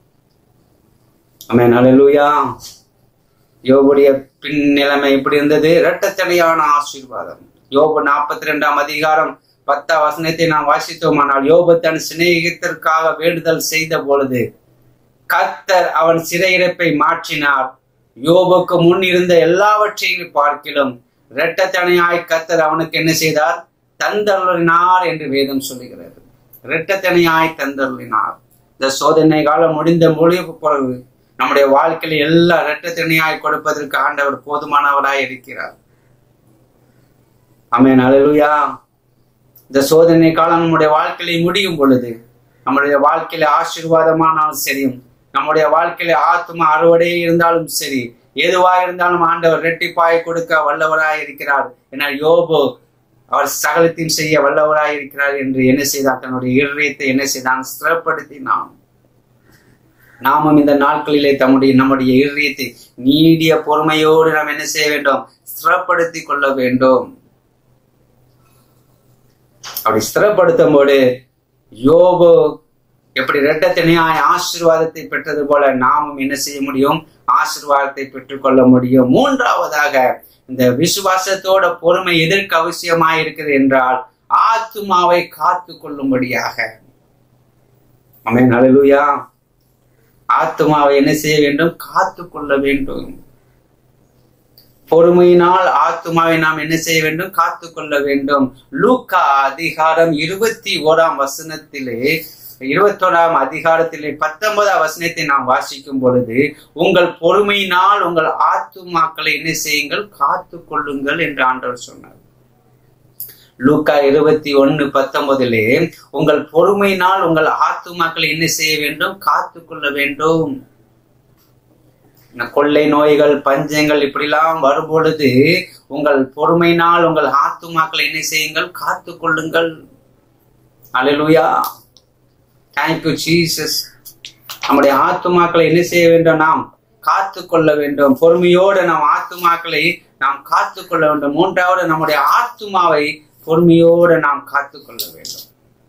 A: அமேன் அலலுயா யோபுடைய பின் நிலைமை எப்படி இருந்தது இரட்டத்தனையான ஆசீர்வாதம் யோபு நாற்பத்தி ரெண்டாம் அதிகாரம் பத்தாம் வசனத்தை நாம் வாசித்தோமானால் யோபு தன் சிநேகித்திற்காக வேண்டுதல் செய்த பொழுது கத்தர் அவன் சிறையிறப்பை மாற்றினார் யோபுக்கு முன் இருந்த எல்லாவற்றையும் பார்க்கிலும் இரட்டத்தனையாய் கத்தர் அவனுக்கு என்ன செய்தார் தந்தருளினார் என்று வேதம் சொல்லுகிறது இரட்டத்தனையாய் தந்தருளினார் இந்த சோதனை காலம் முடிந்த மொழிவு பிறகு நம்முடைய வாழ்க்கையில் எல்லா இரட்டத்தனையாய் கொடுப்பதற்கு ஆண்டவர் போதுமானவராய் இருக்கிறார் அமேன் அலலுயா இந்த சோதனை காலம் நம்முடைய வாழ்க்கையில முடியும் பொழுது நம்முடைய வாழ்க்கையில ஆசீர்வாதமானாலும் சரியும் நம்முடைய வாழ்க்கையில ஆத்ம அறுவடை இருந்தாலும் சரி எதுவா இருந்தாலும் ஆண்டவர் ரெட்டிப்பாய் கொடுக்க வல்லவராய் இருக்கிறார் என யோபு அவர் சகலத்தையும் செய்ய வல்லவராய் இருக்கிறார் என்று என்ன செய்தார் தன்னுடைய இருதயத்தை என்ன செய்தான் ஸ்திரப்படுத்தினான் நாமும் இந்த நாட்களிலே தம்முடைய நம்முடைய இருதயத்தை நீடிய பொறுமையோடு நாம் என்ன செய்ய வேண்டும் ஸ்திரப்படுத்தி கொள்ள வேண்டும் அப்படி ஸ்திரப்படுத்தும் போது யோபு எப்படி இரட்டத்தனையாய் ஆசீர்வாதத்தை பெற்றது போல நாமும் என்ன செய்ய முடியும் ஆசீர்வாதத்தை பெற்றுக்கொள்ள முடியும் மூன்றாவதாக இந்த விசுவாசத்தோட பொறுமை எதற்கு அவசியமாய் இருக்குது என்றால் ஆத்துமாவை காத்து கொள்ளும்படியாக அமேன் அலலுயா ஆத்துமாவை என்ன செய்ய வேண்டும் காத்து கொள்ள வேண்டும் பொறுமையினால் ஆத்துமாவை நாம் என்ன செய்ய வேண்டும் காத்து கொள்ள வேண்டும் லூக்கா அதிகாரம் இருபத்தி ஓராம் வசனத்திலே இருபத்தோராம் அதிகாரத்திலே பத்தொன்பதாம் வசனத்தை நாம் வாசிக்கும் பொழுது உங்கள் பொறுமையினால் உங்கள் ஆத்துமாக்களை என்ன செய்யுங்கள் காத்து கொள்ளுங்கள் என்று ஆண்டவர் சொன்னார் லூக்கா இருபத்தி ஒன்னு பத்தொன்பதிலே உங்கள் பொறுமையினால் உங்கள் ஆத்துமாக்களை என்ன செய்ய வேண்டும் காத்து கொள்ள வேண்டும் கொள்ளை நோய்கள் பஞ்சங்கள் இப்படிலாம் வரும் பொழுது உங்கள் பொறுமையினால் உங்கள் ஆத்துமாக்களை என்ன செய்யுங்கள் காத்து கொள்ளுங்கள் அலலுயா தேங்க்யூ ஜீசஸ் நம்முடைய ஆத்துமாக்களை என்ன செய்ய வேண்டும் நாம் காத்து கொள்ள வேண்டும் பொறுமையோடு நாம் ஆத்துமாக்களை நாம் காத்து கொள்ள வேண்டும் மூன்றாவது நம்முடைய ஆத்துமாவை பொறுமையோடு நாம் காத்து கொள்ள வேண்டும்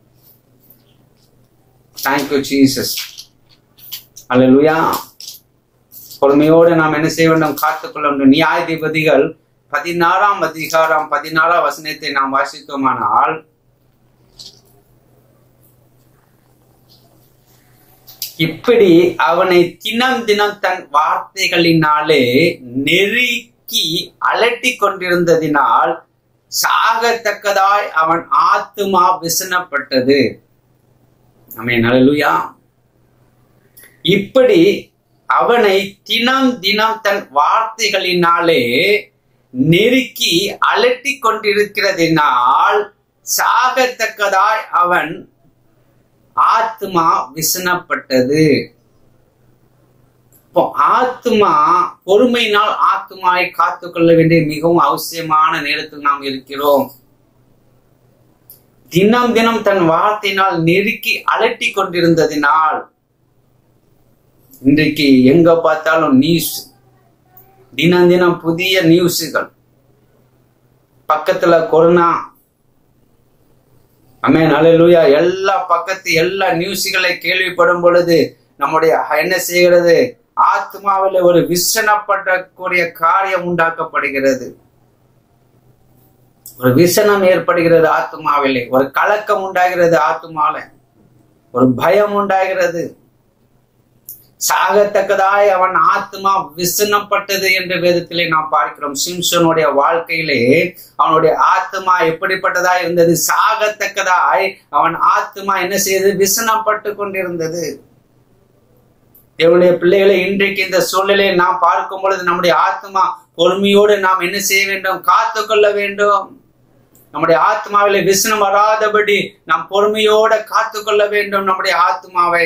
A: தேங்க்யூ ஜீசஸ் அல்லா பொறுமையோடு நாம் என்ன செய்ய வேண்டும் காத்துக்கொள்ள வேண்டும் நியாயாதிபதிகள் பதினாறாம் அதிகாரம் பதினாறாம் வசனத்தை நாம் வாசித்தோமானால் இப்படி அவனை தினம் தினம் தன் வார்த்தைகளினாலே நெருக்கி அலட்டி கொண்டிருந்ததினால் சாகத்தக்கதாய் அவன் ஆத்துமா விசனப்பட்டது நம்ம நல்லலுயா இப்படி அவனை தினம் தினம் தன் வார்த்தைகளினாலே நெருக்கி அலட்டி கொண்டிருக்கிறதினால் சாகத்தக்கதாய் அவன் ஆத்மா விசனப்பட்டது இப்போ ஆத்மா பொறுமையினால் ஆத்மாவை காத்துக்கொள்ள வேண்டிய மிகவும் அவசியமான நேரத்தில் நாம் இருக்கிறோம் தினம் தினம் தன் வார்த்தையினால் நெருக்கி அலட்டி கொண்டிருந்ததினால் இன்றைக்கு எங்க பார்த்தாலும் நியூஸ் தினம் தினம் புதிய நியூஸுகள் பக்கத்துல கொரோனா அமேன் அலையிலுயா எல்லா பக்கத்து எல்லா நியூஸுகளை கேள்விப்படும் பொழுது நம்முடைய என்ன செய்கிறது ஆத்மாவில் ஒரு விசனப்படக்கூடிய காரியம் உண்டாக்கப்படுகிறது ஒரு விசனம் ஏற்படுகிறது ஆத்மாவிலே ஒரு கலக்கம் உண்டாகிறது ஆத்மால ஒரு பயம் உண்டாகிறது சாகத்தக்கதாய் அவன் ஆத்மா விசனப்பட்டது என்ற வேதத்திலே நாம் பார்க்கிறோம் சிம்சனுடைய வாழ்க்கையிலே அவனுடைய ஆத்மா எப்படிப்பட்டதா இருந்தது சாகத்தக்கதாய் அவன் ஆத்மா என்ன செய்தது விசனப்பட்டு கொண்டிருந்தது தேவனுடைய பிள்ளைகளை இன்றைக்கு இந்த சூழ்நிலையை நாம் பார்க்கும் பொழுது நம்முடைய ஆத்மா பொறுமையோடு நாம் என்ன செய்ய வேண்டும் காத்து கொள்ள வேண்டும் நம்முடைய ஆத்மாவில விசனம் வராதபடி நாம் பொறுமையோட காத்து கொள்ள வேண்டும் நம்முடைய ஆத்மாவை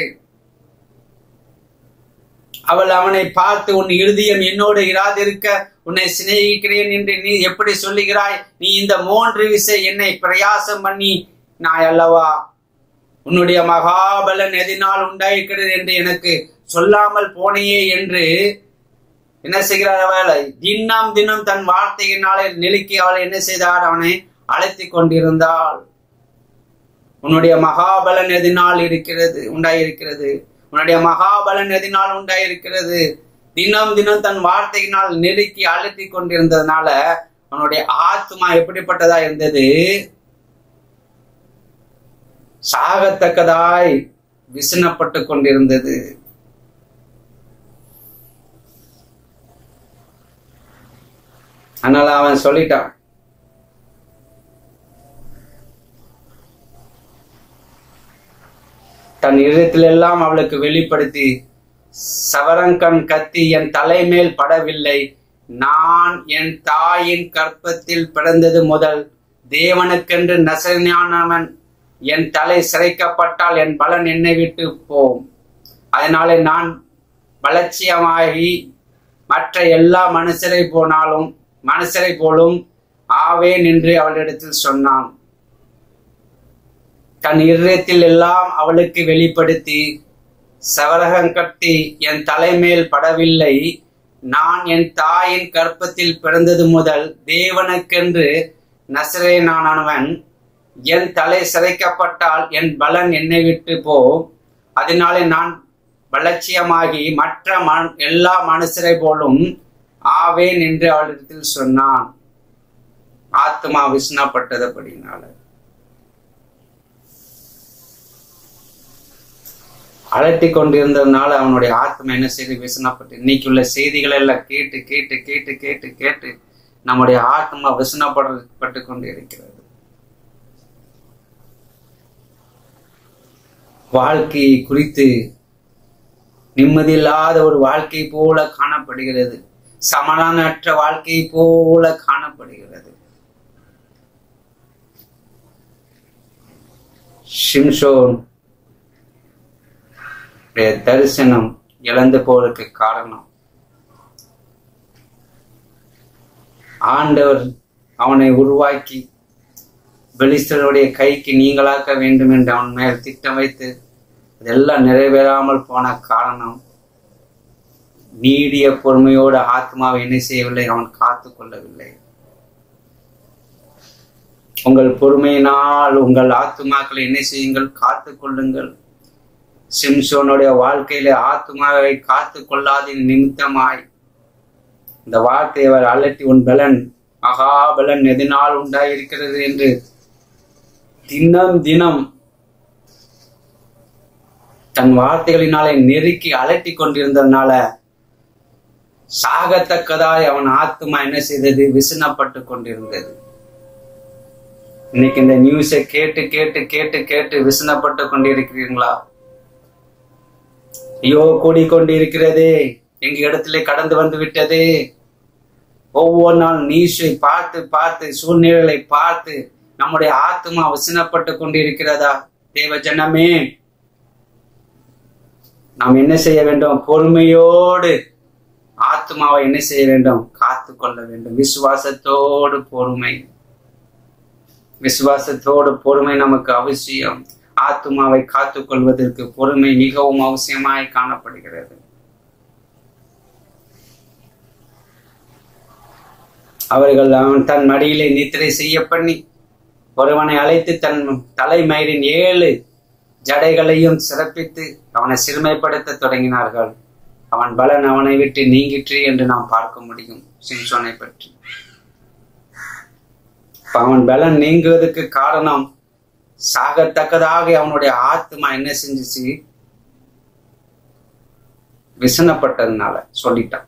A: அவள் அவனை பார்த்து உன் இருதயம் என்னோடு இராதிருக்க உன்னை சிநேகிக்கிறேன் என்று நீ எப்படி சொல்லுகிறாய் நீ இந்த மூன்று விசை என்னை பிரயாசம் பண்ணி நான் அல்லவா உன்னுடைய மகாபலன் எதினால் உண்டாயிருக்கிறது என்று எனக்கு சொல்லாமல் போனையே என்று என்ன செய்கிறார் அவளை தினம் தினம் தன் வார்த்தையினாலே நெருக்கி அவள் என்ன செய்தார் அவனை அழைத்து கொண்டிருந்தாள் உன்னுடைய மகாபலன் எதினால் இருக்கிறது உண்டாயிருக்கிறது உன்னுடைய மகாபலன் எதினால் உண்டாயிருக்கிறது தினம் தினம் தன் வார்த்தையினால் நெருக்கி அழுத்தி கொண்டிருந்ததுனால அவனுடைய ஆத்மா எப்படிப்பட்டதா இருந்தது சாகத்தக்கதாய் விசனப்பட்டு கொண்டிருந்தது அதனால அவன் சொல்லிட்டான் தன் இதயத்திலெல்லாம் அவளுக்கு வெளிப்படுத்தி சவரங்கன் கத்தி என் தலைமேல் படவில்லை நான் என் தாயின் கற்பத்தில் பிறந்தது முதல் தேவனுக்கென்று நசஞானவன் என் தலை சிறைக்கப்பட்டால் என் பலன் என்னை விட்டு போம் அதனாலே நான் வளர்ச்சியமாகி மற்ற எல்லா மனுஷரை போனாலும் மனுஷரை போலும் ஆவேன் என்று அவளிடத்தில் சொன்னான் தன் இருதயத்தில் எல்லாம் அவளுக்கு வெளிப்படுத்தி சவரகம் கட்டி என் தலைமேல் படவில்லை நான் என் தாயின் கற்பத்தில் பிறந்தது முதல் தேவனுக்கென்று நசரேனானவன் என் தலை சிதைக்கப்பட்டால் என் பலன் என்னை விட்டு போ அதனாலே நான் வளர்ச்சியமாகி மற்ற மன் எல்லா மனுஷரை போலும் ஆவேன் என்று அவளிடத்தில் சொன்னான் ஆத்மா விஷ்ணப்பட்டதபடினால அலட்டி கொண்டிருந்ததுனால அவனுடைய ஆத்மா என்ன செய்து விசனப்பட்டு இன்னைக்கு உள்ள செய்திகள் எல்லாம் கேட்டு கேட்டு கேட்டு கேட்டு கேட்டு நம்முடைய ஆத்மா விசனப்பட்டு கொண்டு இருக்கிறது வாழ்க்கையை குறித்து நிம்மதியில்லாத ஒரு வாழ்க்கை போல காணப்படுகிறது சமனானற்ற வாழ்க்கை போல காணப்படுகிறது ஷிம்ஷோன் தரிசனம் இழந்து போவதற்கு காரணம் ஆண்டவர் அவனை உருவாக்கி பெலிஸ்தருடைய கைக்கு நீங்களாக்க வேண்டும் என்று அவன் மேல் திட்டம் வைத்து இதெல்லாம் நிறைவேறாமல் போன காரணம் நீடிய பொறுமையோடு ஆத்மாவை என்ன செய்யவில்லை அவன் காத்து கொள்ளவில்லை உங்கள் பொறுமையினால் உங்கள் ஆத்மாக்களை என்ன செய்யுங்கள் காத்து கொள்ளுங்கள் சிம்சோனுடைய வாழ்க்கையில ஆத்மாவை காத்து கொள்ளாத நிமித்தமாய் இந்த வார்த்தை அவர் அலட்டி உன் பலன் மகாபலன் எதனால் உண்டாயிருக்கிறது என்று தினம் தினம் தன் வார்த்தைகளினாலே நெருக்கி அலட்டி கொண்டிருந்ததுனால சாகத்தக்கதாய் அவன் ஆத்மா என்ன செய்தது விசனப்பட்டு கொண்டிருந்தது இன்னைக்கு இந்த நியூஸை கேட்டு கேட்டு கேட்டு கேட்டு விசனப்பட்டு கொண்டிருக்கிறீங்களா ஐயோ கூடிக்கொண்டிருக்கிறதே எங்க இடத்துல கடந்து வந்து விட்டது ஒவ்வொரு நாள் நியூஸை பார்த்து பார்த்து சூழ்நிலைகளை பார்த்து நம்முடைய ஆத்மா வசனப்பட்டு கொண்டிருக்கிறதா தேவ ஜனமே நாம் என்ன செய்ய வேண்டும் பொறுமையோடு ஆத்மாவை என்ன செய்ய வேண்டும் காத்து கொள்ள வேண்டும் விசுவாசத்தோடு பொறுமை விசுவாசத்தோடு பொறுமை நமக்கு அவசியம் ஆத்மாவை காத்துக் கொள்வதற்கு பொறுமை மிகவும் அவசியமாய் காணப்படுகிறது அவர்கள் அவன் தன் மடியிலே நித்திரை செய்ய பண்ணி ஒருவனை அழைத்து தன் தலைமயிரின் ஏழு ஜடைகளையும் சிறப்பித்து அவனை சிறுமைப்படுத்த தொடங்கினார்கள் அவன் பலன் அவனை விட்டு நீங்கிற்று என்று நாம் பார்க்க முடியும் சிம்சோனை பற்றி அவன் பலன் நீங்குவதற்கு காரணம் சாகத்தக்கதாக அவனுடைய ஆத்மா என்ன செஞ்சுச்சு விசனப்பட்டதுனால சொல்லிட்டான்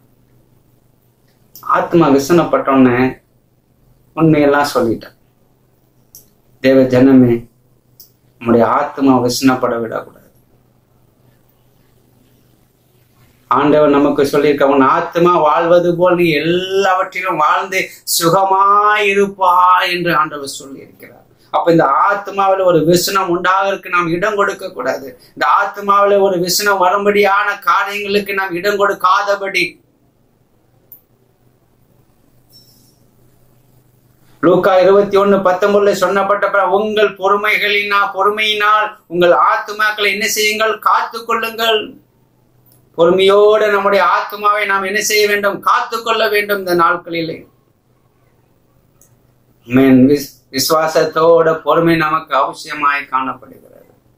A: ஆத்மா விசனப்பட்டோன்னு உண்மையெல்லாம் சொல்லிட்டான் தேவ ஜனமே நம்முடைய ஆத்மா விசனப்பட விடக்கூடாது ஆண்டவர் நமக்கு சொல்லியிருக்க உன் ஆத்மா வாழ்வது போல் நீ எல்லாவற்றிலும் வாழ்ந்து சுகமாயிருப்பா என்று ஆண்டவர் சொல்லியிருக்கிறார் அப்ப இந்த ஆத்மாவில் ஒரு விசனம் உண்டாகிறதுக்கு நாம் இடம் கொடுக்க கூடாது இந்த ஆத்மாவில் ஒரு விசனம் வரும்படியான காரியங்களுக்கு நாம் இடம் கொடுக்காதபடி லூக்கா இருபத்தி ஒண்ணு பத்தொன்பதுல சொன்னப்பட்ட உங்கள் பொறுமைகளினா பொறுமையினால் உங்கள் ஆத்மாக்களை என்ன செய்யுங்கள் காத்து கொள்ளுங்கள் பொறுமையோடு நம்முடைய ஆத்மாவை நாம் என்ன செய்ய வேண்டும் காத்து கொள்ள வேண்டும் இந்த நாட்களிலே விசுவாசத்தோட பொறுமை நமக்கு அவசியமாய் காணப்படுகிறது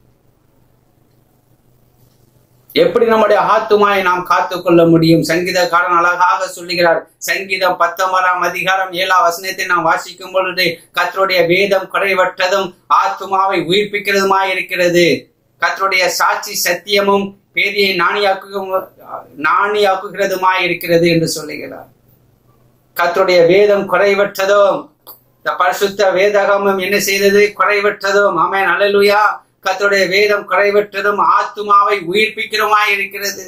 A: எப்படி நம்முடைய ஆத்துமாயை நாம் காத்துக்கொள்ள முடியும் சங்கீதக்காரன் அழகாக சொல்லுகிறார் சங்கீதம் பத்தொன்பதாம் அதிகாரம் ஏழாம் வசனத்தை நாம் வாசிக்கும் பொழுது கத்தருடைய வேதம் குறைவற்றதும் ஆத்துமாவை உயிர்ப்பிக்கிறதுமாய் இருக்கிறது கத்தருடைய சாட்சி சத்தியமும் பேதியை நாணியாக்கும் நாணியாக்குகிறதுமாய் இருக்கிறது என்று சொல்லுகிறார் கத்தருடைய வேதம் குறைவற்றதும் இந்த பரிசுத்த வேதகமும் என்ன செய்தது குறைவற்றதும் ஆமேன் அலலுயா கத்தருடைய வேதம் குறைவற்றதும் ஆத்மாவை உயிர்ப்பிக்கிறமாய் இருக்கிறது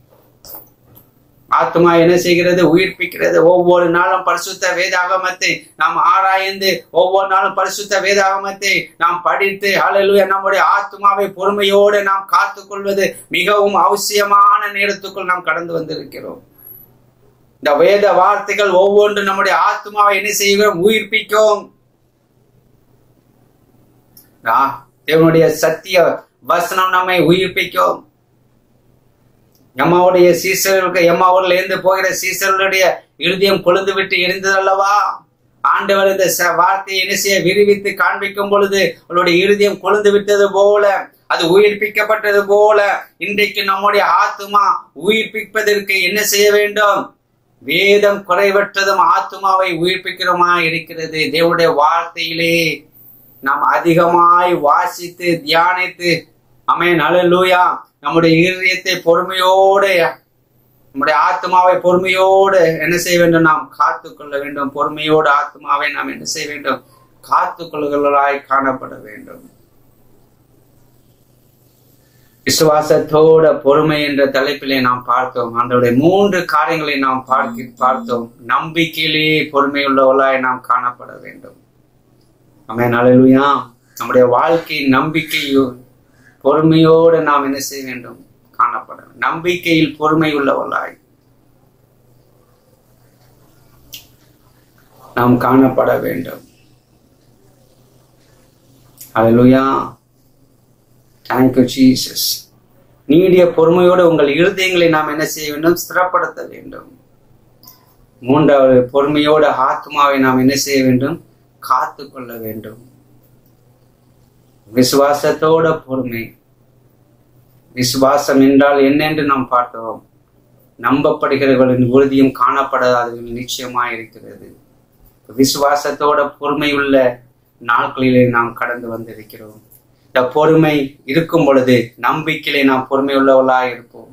A: ஆத்மா என்ன செய்கிறது உயிர்ப்பிக்கிறது ஒவ்வொரு நாளும் பரிசுத்த வேதாகமத்தை நாம் ஆராய்ந்து ஒவ்வொரு நாளும் பரிசுத்த வேதாகமத்தை நாம் படித்து அழலுய நம்முடைய ஆத்மாவை பொறுமையோடு நாம் காத்து கொள்வது மிகவும் அவசியமான நேரத்துக்குள் நாம் கடந்து வந்திருக்கிறோம் இந்த வேத வார்த்தைகள் ஒவ்வொன்று நம்முடைய ஆத்மாவை என்ன செய்கிறோம் உயிர்ப்பிக்கும் தேவனுடைய சத்திய வசனம் நம்மை உயிர்ப்பிக்கும் எம்மாவுடைய சீசர்களுக்கு எம்மாவூர்ல இருந்து போகிற சீசர்களுடைய இருதயம் கொழுந்து விட்டு எரிந்தது அல்லவா ஆண்டவர் இந்த வார்த்தையை என்ன செய்ய விரிவித்து காண்பிக்கும் பொழுது அவளுடைய இருதயம் கொழுந்து விட்டது போல அது உயிர்ப்பிக்கப்பட்டது போல இன்றைக்கு நம்முடைய ஆத்மா உயிர்ப்பிப்பதற்கு என்ன செய்ய வேண்டும் வேதம் குறைவற்றதும் ஆத்மாவை உயிர்ப்பிக்கிறோமா இருக்கிறது தேவனுடைய வார்த்தையிலே நாம் அதிகமாய் வாசித்து தியானித்து அமே நலலூயா நம்முடைய இருதயத்தை பொறுமையோடு நம்முடைய ஆத்மாவை பொறுமையோடு என்ன செய்ய வேண்டும் நாம் காத்து கொள்ள வேண்டும் பொறுமையோடு ஆத்மாவை நாம் என்ன செய்ய வேண்டும் காத்து கொள்ளுகளாய் காணப்பட வேண்டும் விசுவாசத்தோட பொறுமை என்ற தலைப்பிலே நாம் பார்த்தோம் ஆண்டவருடைய மூன்று காரியங்களை நாம் பார்க்க பார்த்தோம் நம்பிக்கையிலே பொறுமை உள்ளவர்களாய் நாம் காணப்பட வேண்டும் அமே நாளையா நம்முடைய வாழ்க்கை நம்பிக்கை பொறுமையோடு நாம் என்ன செய்ய வேண்டும் காணப்பட நம்பிக்கையில் பொறுமை உள்ளவர்களாய் நாம் காணப்பட வேண்டும் அலுயா தேங்க்யூ ஜீசஸ் நீடிய பொறுமையோடு உங்கள் இருதயங்களை நாம் என்ன செய்ய வேண்டும் ஸ்திரப்படுத்த வேண்டும் மூன்றாவது பொறுமையோடு ஆத்மாவை நாம் என்ன செய்ய வேண்டும் காத்து கொள்ள வேண்டும் விசுவாசத்தோட பொறுமை விசுவாசம் என்றால் என்னென்று நாம் பார்த்தோம் நம்பப்படுகிறவர்களின் உறுதியும் காணப்படாதவர்கள் நிச்சயமா இருக்கிறது விசுவாசத்தோட பொறுமை உள்ள நாட்களிலே நாம் கடந்து வந்திருக்கிறோம் இந்த பொறுமை இருக்கும் பொழுது நம்பிக்கையிலே நாம் பொறுமை உள்ளவர்களாய் இருப்போம்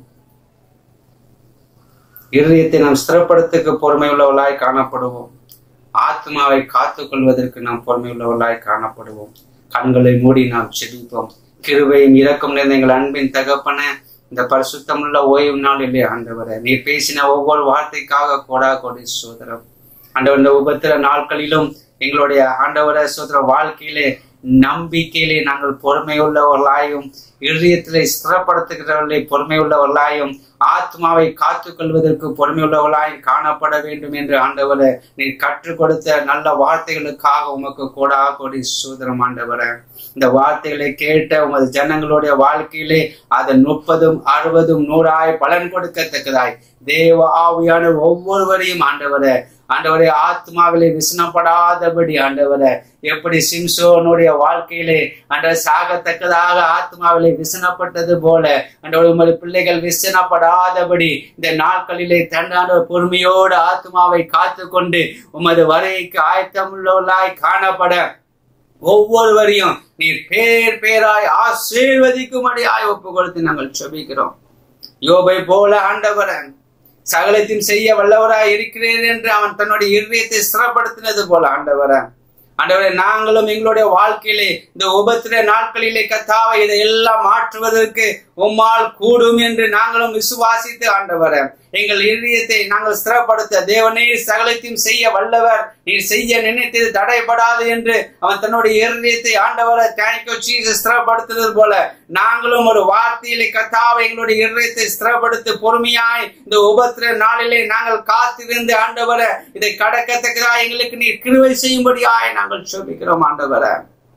A: இருதயத்தை நாம் ஸ்திரப்படுத்துக்கு பொறுமை உள்ளவர்களாய் காணப்படுவோம் ஆத்மாவை காத்துக் கொள்வதற்கு நாம் பொறுமை உள்ளவர்களாய் காணப்படுவோம் கண்களை மூடி நாம் செபிப்போம் கிருவையும் இரக்கம் நிறைந்த எங்கள் அன்பின் தகப்பன இந்த பரிசுத்தமுள்ள ஓய்வு நாள் இல்லையா ஆண்டவரை நீ பேசின ஒவ்வொரு வார்த்தைக்காக கோடா கோடி சோதரம் ஆண்டவர் இந்த உபத்திர நாட்களிலும் எங்களுடைய ஆண்டவர சோதர வாழ்க்கையிலே நம்பிக்கையிலே நாங்கள் பொறுமை உள்ளவர்களாயும் இருதயத்திலே ஸ்திரப்படுத்துகிறவர்களை பொறுமை உள்ளவர்களாயும் ஆத்மாவை காத்துக் கொள்வதற்கு பொறுமை உள்ளவர்களாயும் காணப்பட வேண்டும் என்று ஆண்டவரை நீ கற்றுக் கொடுத்த நல்ல வார்த்தைகளுக்காக உமக்கு கோடா கோடி சூதரம் ஆண்டவரை இந்த வார்த்தைகளை கேட்ட உமது ஜனங்களுடைய வாழ்க்கையிலே அதன் முப்பதும் அறுபதும் நூறாய் பலன் கொடுக்கத்தக்கதாய் தேவ ஆவியான ஒவ்வொருவரையும் ஆண்டவரை ஆண்டவரே ஆத்மாவிலே விசனப்படாதபடி ஆண்டவரை எப்படி சிம்சோனுடைய வாழ்க்கையிலே ஆண்டவர் சாகத்தக்கதாக ஆத்மாவிலே விசனப்பட்டது போல ஆண்டவர் உமது பிள்ளைகள் விசனப்படாதபடி இந்த நாட்களிலே தண்டாண்ட பொறுமையோடு ஆத்மாவை காத்து கொண்டு உமது வரைக்கு ஆயத்தமுள்ளவர்களாய் காணப்பட ஒவ்வொருவரையும் நீர் பேர் பேராய் ஆசீர்வதிக்கும்படியாய் ஒப்பு கொடுத்து நாங்கள் செபிக்கிறோம் யோபை போல ஆண்டவரன் சகலத்தையும் செய்ய வல்லவராய் இருக்கிறேன் என்று அவன் தன்னுடைய இருதயத்தை ஸ்திரப்படுத்தினது போல ஆண்டவர ஆண்டவரே நாங்களும் எங்களுடைய வாழ்க்கையிலே இந்த உபத்திர நாட்களிலே கத்தாவை இதை எல்லாம் மாற்றுவதற்கு உம்மால் கூடும் என்று நாங்களும் விசுவாசித்து ஆண்டவரே எங்கள் இதயத்தை நாங்கள் ஸ்திரப்படுத்த தேவனே சகலத்தையும் செய்ய வல்லவர் நீர் செய்ய நினைத்தது தடைபடாது என்று அவன் தன்னுடைய இருதயத்தை ஆண்டவரை தேங்க்யூ சீசஸ் ஸ்திரப்படுத்துவது போல நாங்களும் ஒரு வார்த்தையிலே கத்தாவை எங்களுடைய இருதயத்தை ஸ்திரப்படுத்தி பொறுமையாய் இந்த உபத்திர நாளிலே நாங்கள் காத்திருந்து ஆண்டவரை இதை கடக்கத்தக்கதா எங்களுக்கு நீர் கிருவை செய்யும்படியாய் நாங்கள் சொல்லிக்கிறோம் ஆண்டவரை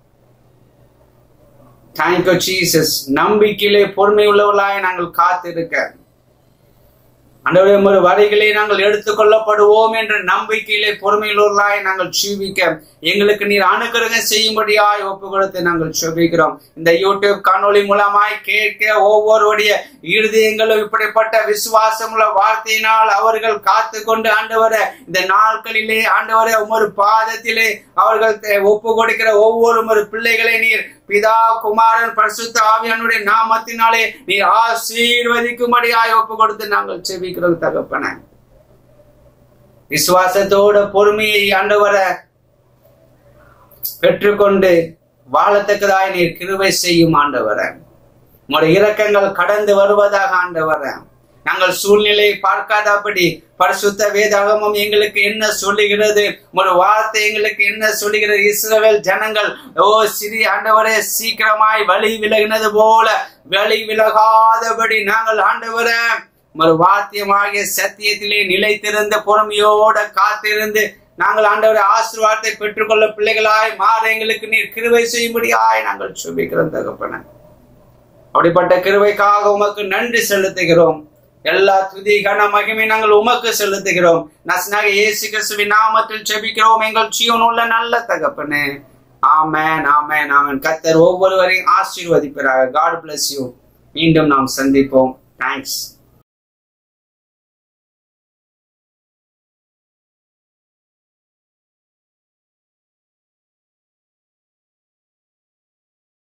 A: தேங்க்யூ ஜீசஸ் நம்பிக்கையிலே பொறுமை உள்ளவர்களாய் நாங்கள் காத்திருக்க ஆண்டவரே ஒரு வரிகளை நாங்கள் எடுத்துக்கொள்ளப்படுவோம் என்ற நம்பிக்கையிலே பொறுமையுள்ளவர்களாய் நாங்கள் ஜீவிக்க எங்களுக்கு நீர் அனுகிரகம் செய்யும்படியாய் ஒப்பு கொடுத்து நாங்கள் ஜெபிக்கிறோம் இந்த யூடியூப் காணொளி மூலமாய் கேட்க ஒவ்வொருடைய இருதயங்களும் இப்படிப்பட்ட விசுவாசம் உள்ள வார்த்தையினால் அவர்கள் காத்து கொண்டு ஆண்டவர இந்த நாட்களிலே ஆண்டவரே உமது பாதத்திலே அவர்கள் ஒப்பு கொடுக்கிற ஒவ்வொரு ஒரு பிள்ளைகளை நீர் பிதா குமாரன் பரிசுத்த ஆவியானுடைய நாமத்தினாலே நீர் ஆசீர்வதிக்கும்படியாய் ஒப்பு கொடுத்து நாங்கள் செபிக்கிறோம் தகப்பன விசுவாசத்தோட பொறுமையை ஆண்டவர பெற்றுக்கொண்டு வாழத்தக்கதாய் நீர் கிருவை செய்யும் ஆண்டவர உங்களுடைய இரக்கங்கள் கடந்து வருவதாக ஆண்டவர நாங்கள் சூழ்நிலையை பார்க்காதபடி பரிசுத்த வேதாகமம் எங்களுக்கு என்ன சொல்லுகிறது ஒரு வார்த்தை எங்களுக்கு என்ன சொல்லுகிறது இஸ்ரவேல் ஜனங்கள் ஓ சிறி ஆண்டவரே சீக்கிரமாய் வழி விலகினது போல வழி விலகாதபடி நாங்கள் ஆண்டவரே ஒரு வாத்தியமாகிய சத்தியத்திலே நிலைத்திருந்த பொறுமையோட காத்திருந்து நாங்கள் ஆண்டவரை ஆசீர்வாதத்தை பெற்றுக்கொள்ள பிள்ளைகளாய் மாற எங்களுக்கு நீர் கிருவை செய்யும்படியாய் நாங்கள் சுபிக்கிறோம் தகப்பன அப்படிப்பட்ட கிருவைக்காக உமக்கு நன்றி செலுத்துகிறோம் எல்லா துதி கன மகிமை நாங்கள் உமக்கு செலுத்துகிறோம் நசனாக இயேசு கிறிஸ்துவின் நாமத்தில் செபிக்கிறோம் எங்கள் ஜீவன் உள்ள நல்ல தகப்பனே ஆமேன் ஆமேன் ஆமேன் கத்தர் ஒவ்வொருவரையும் ஆசீர்வதிப்பாராக காட் பிளஸ் யூ மீண்டும் நாம் சந்திப்போம் தேங்க்ஸ்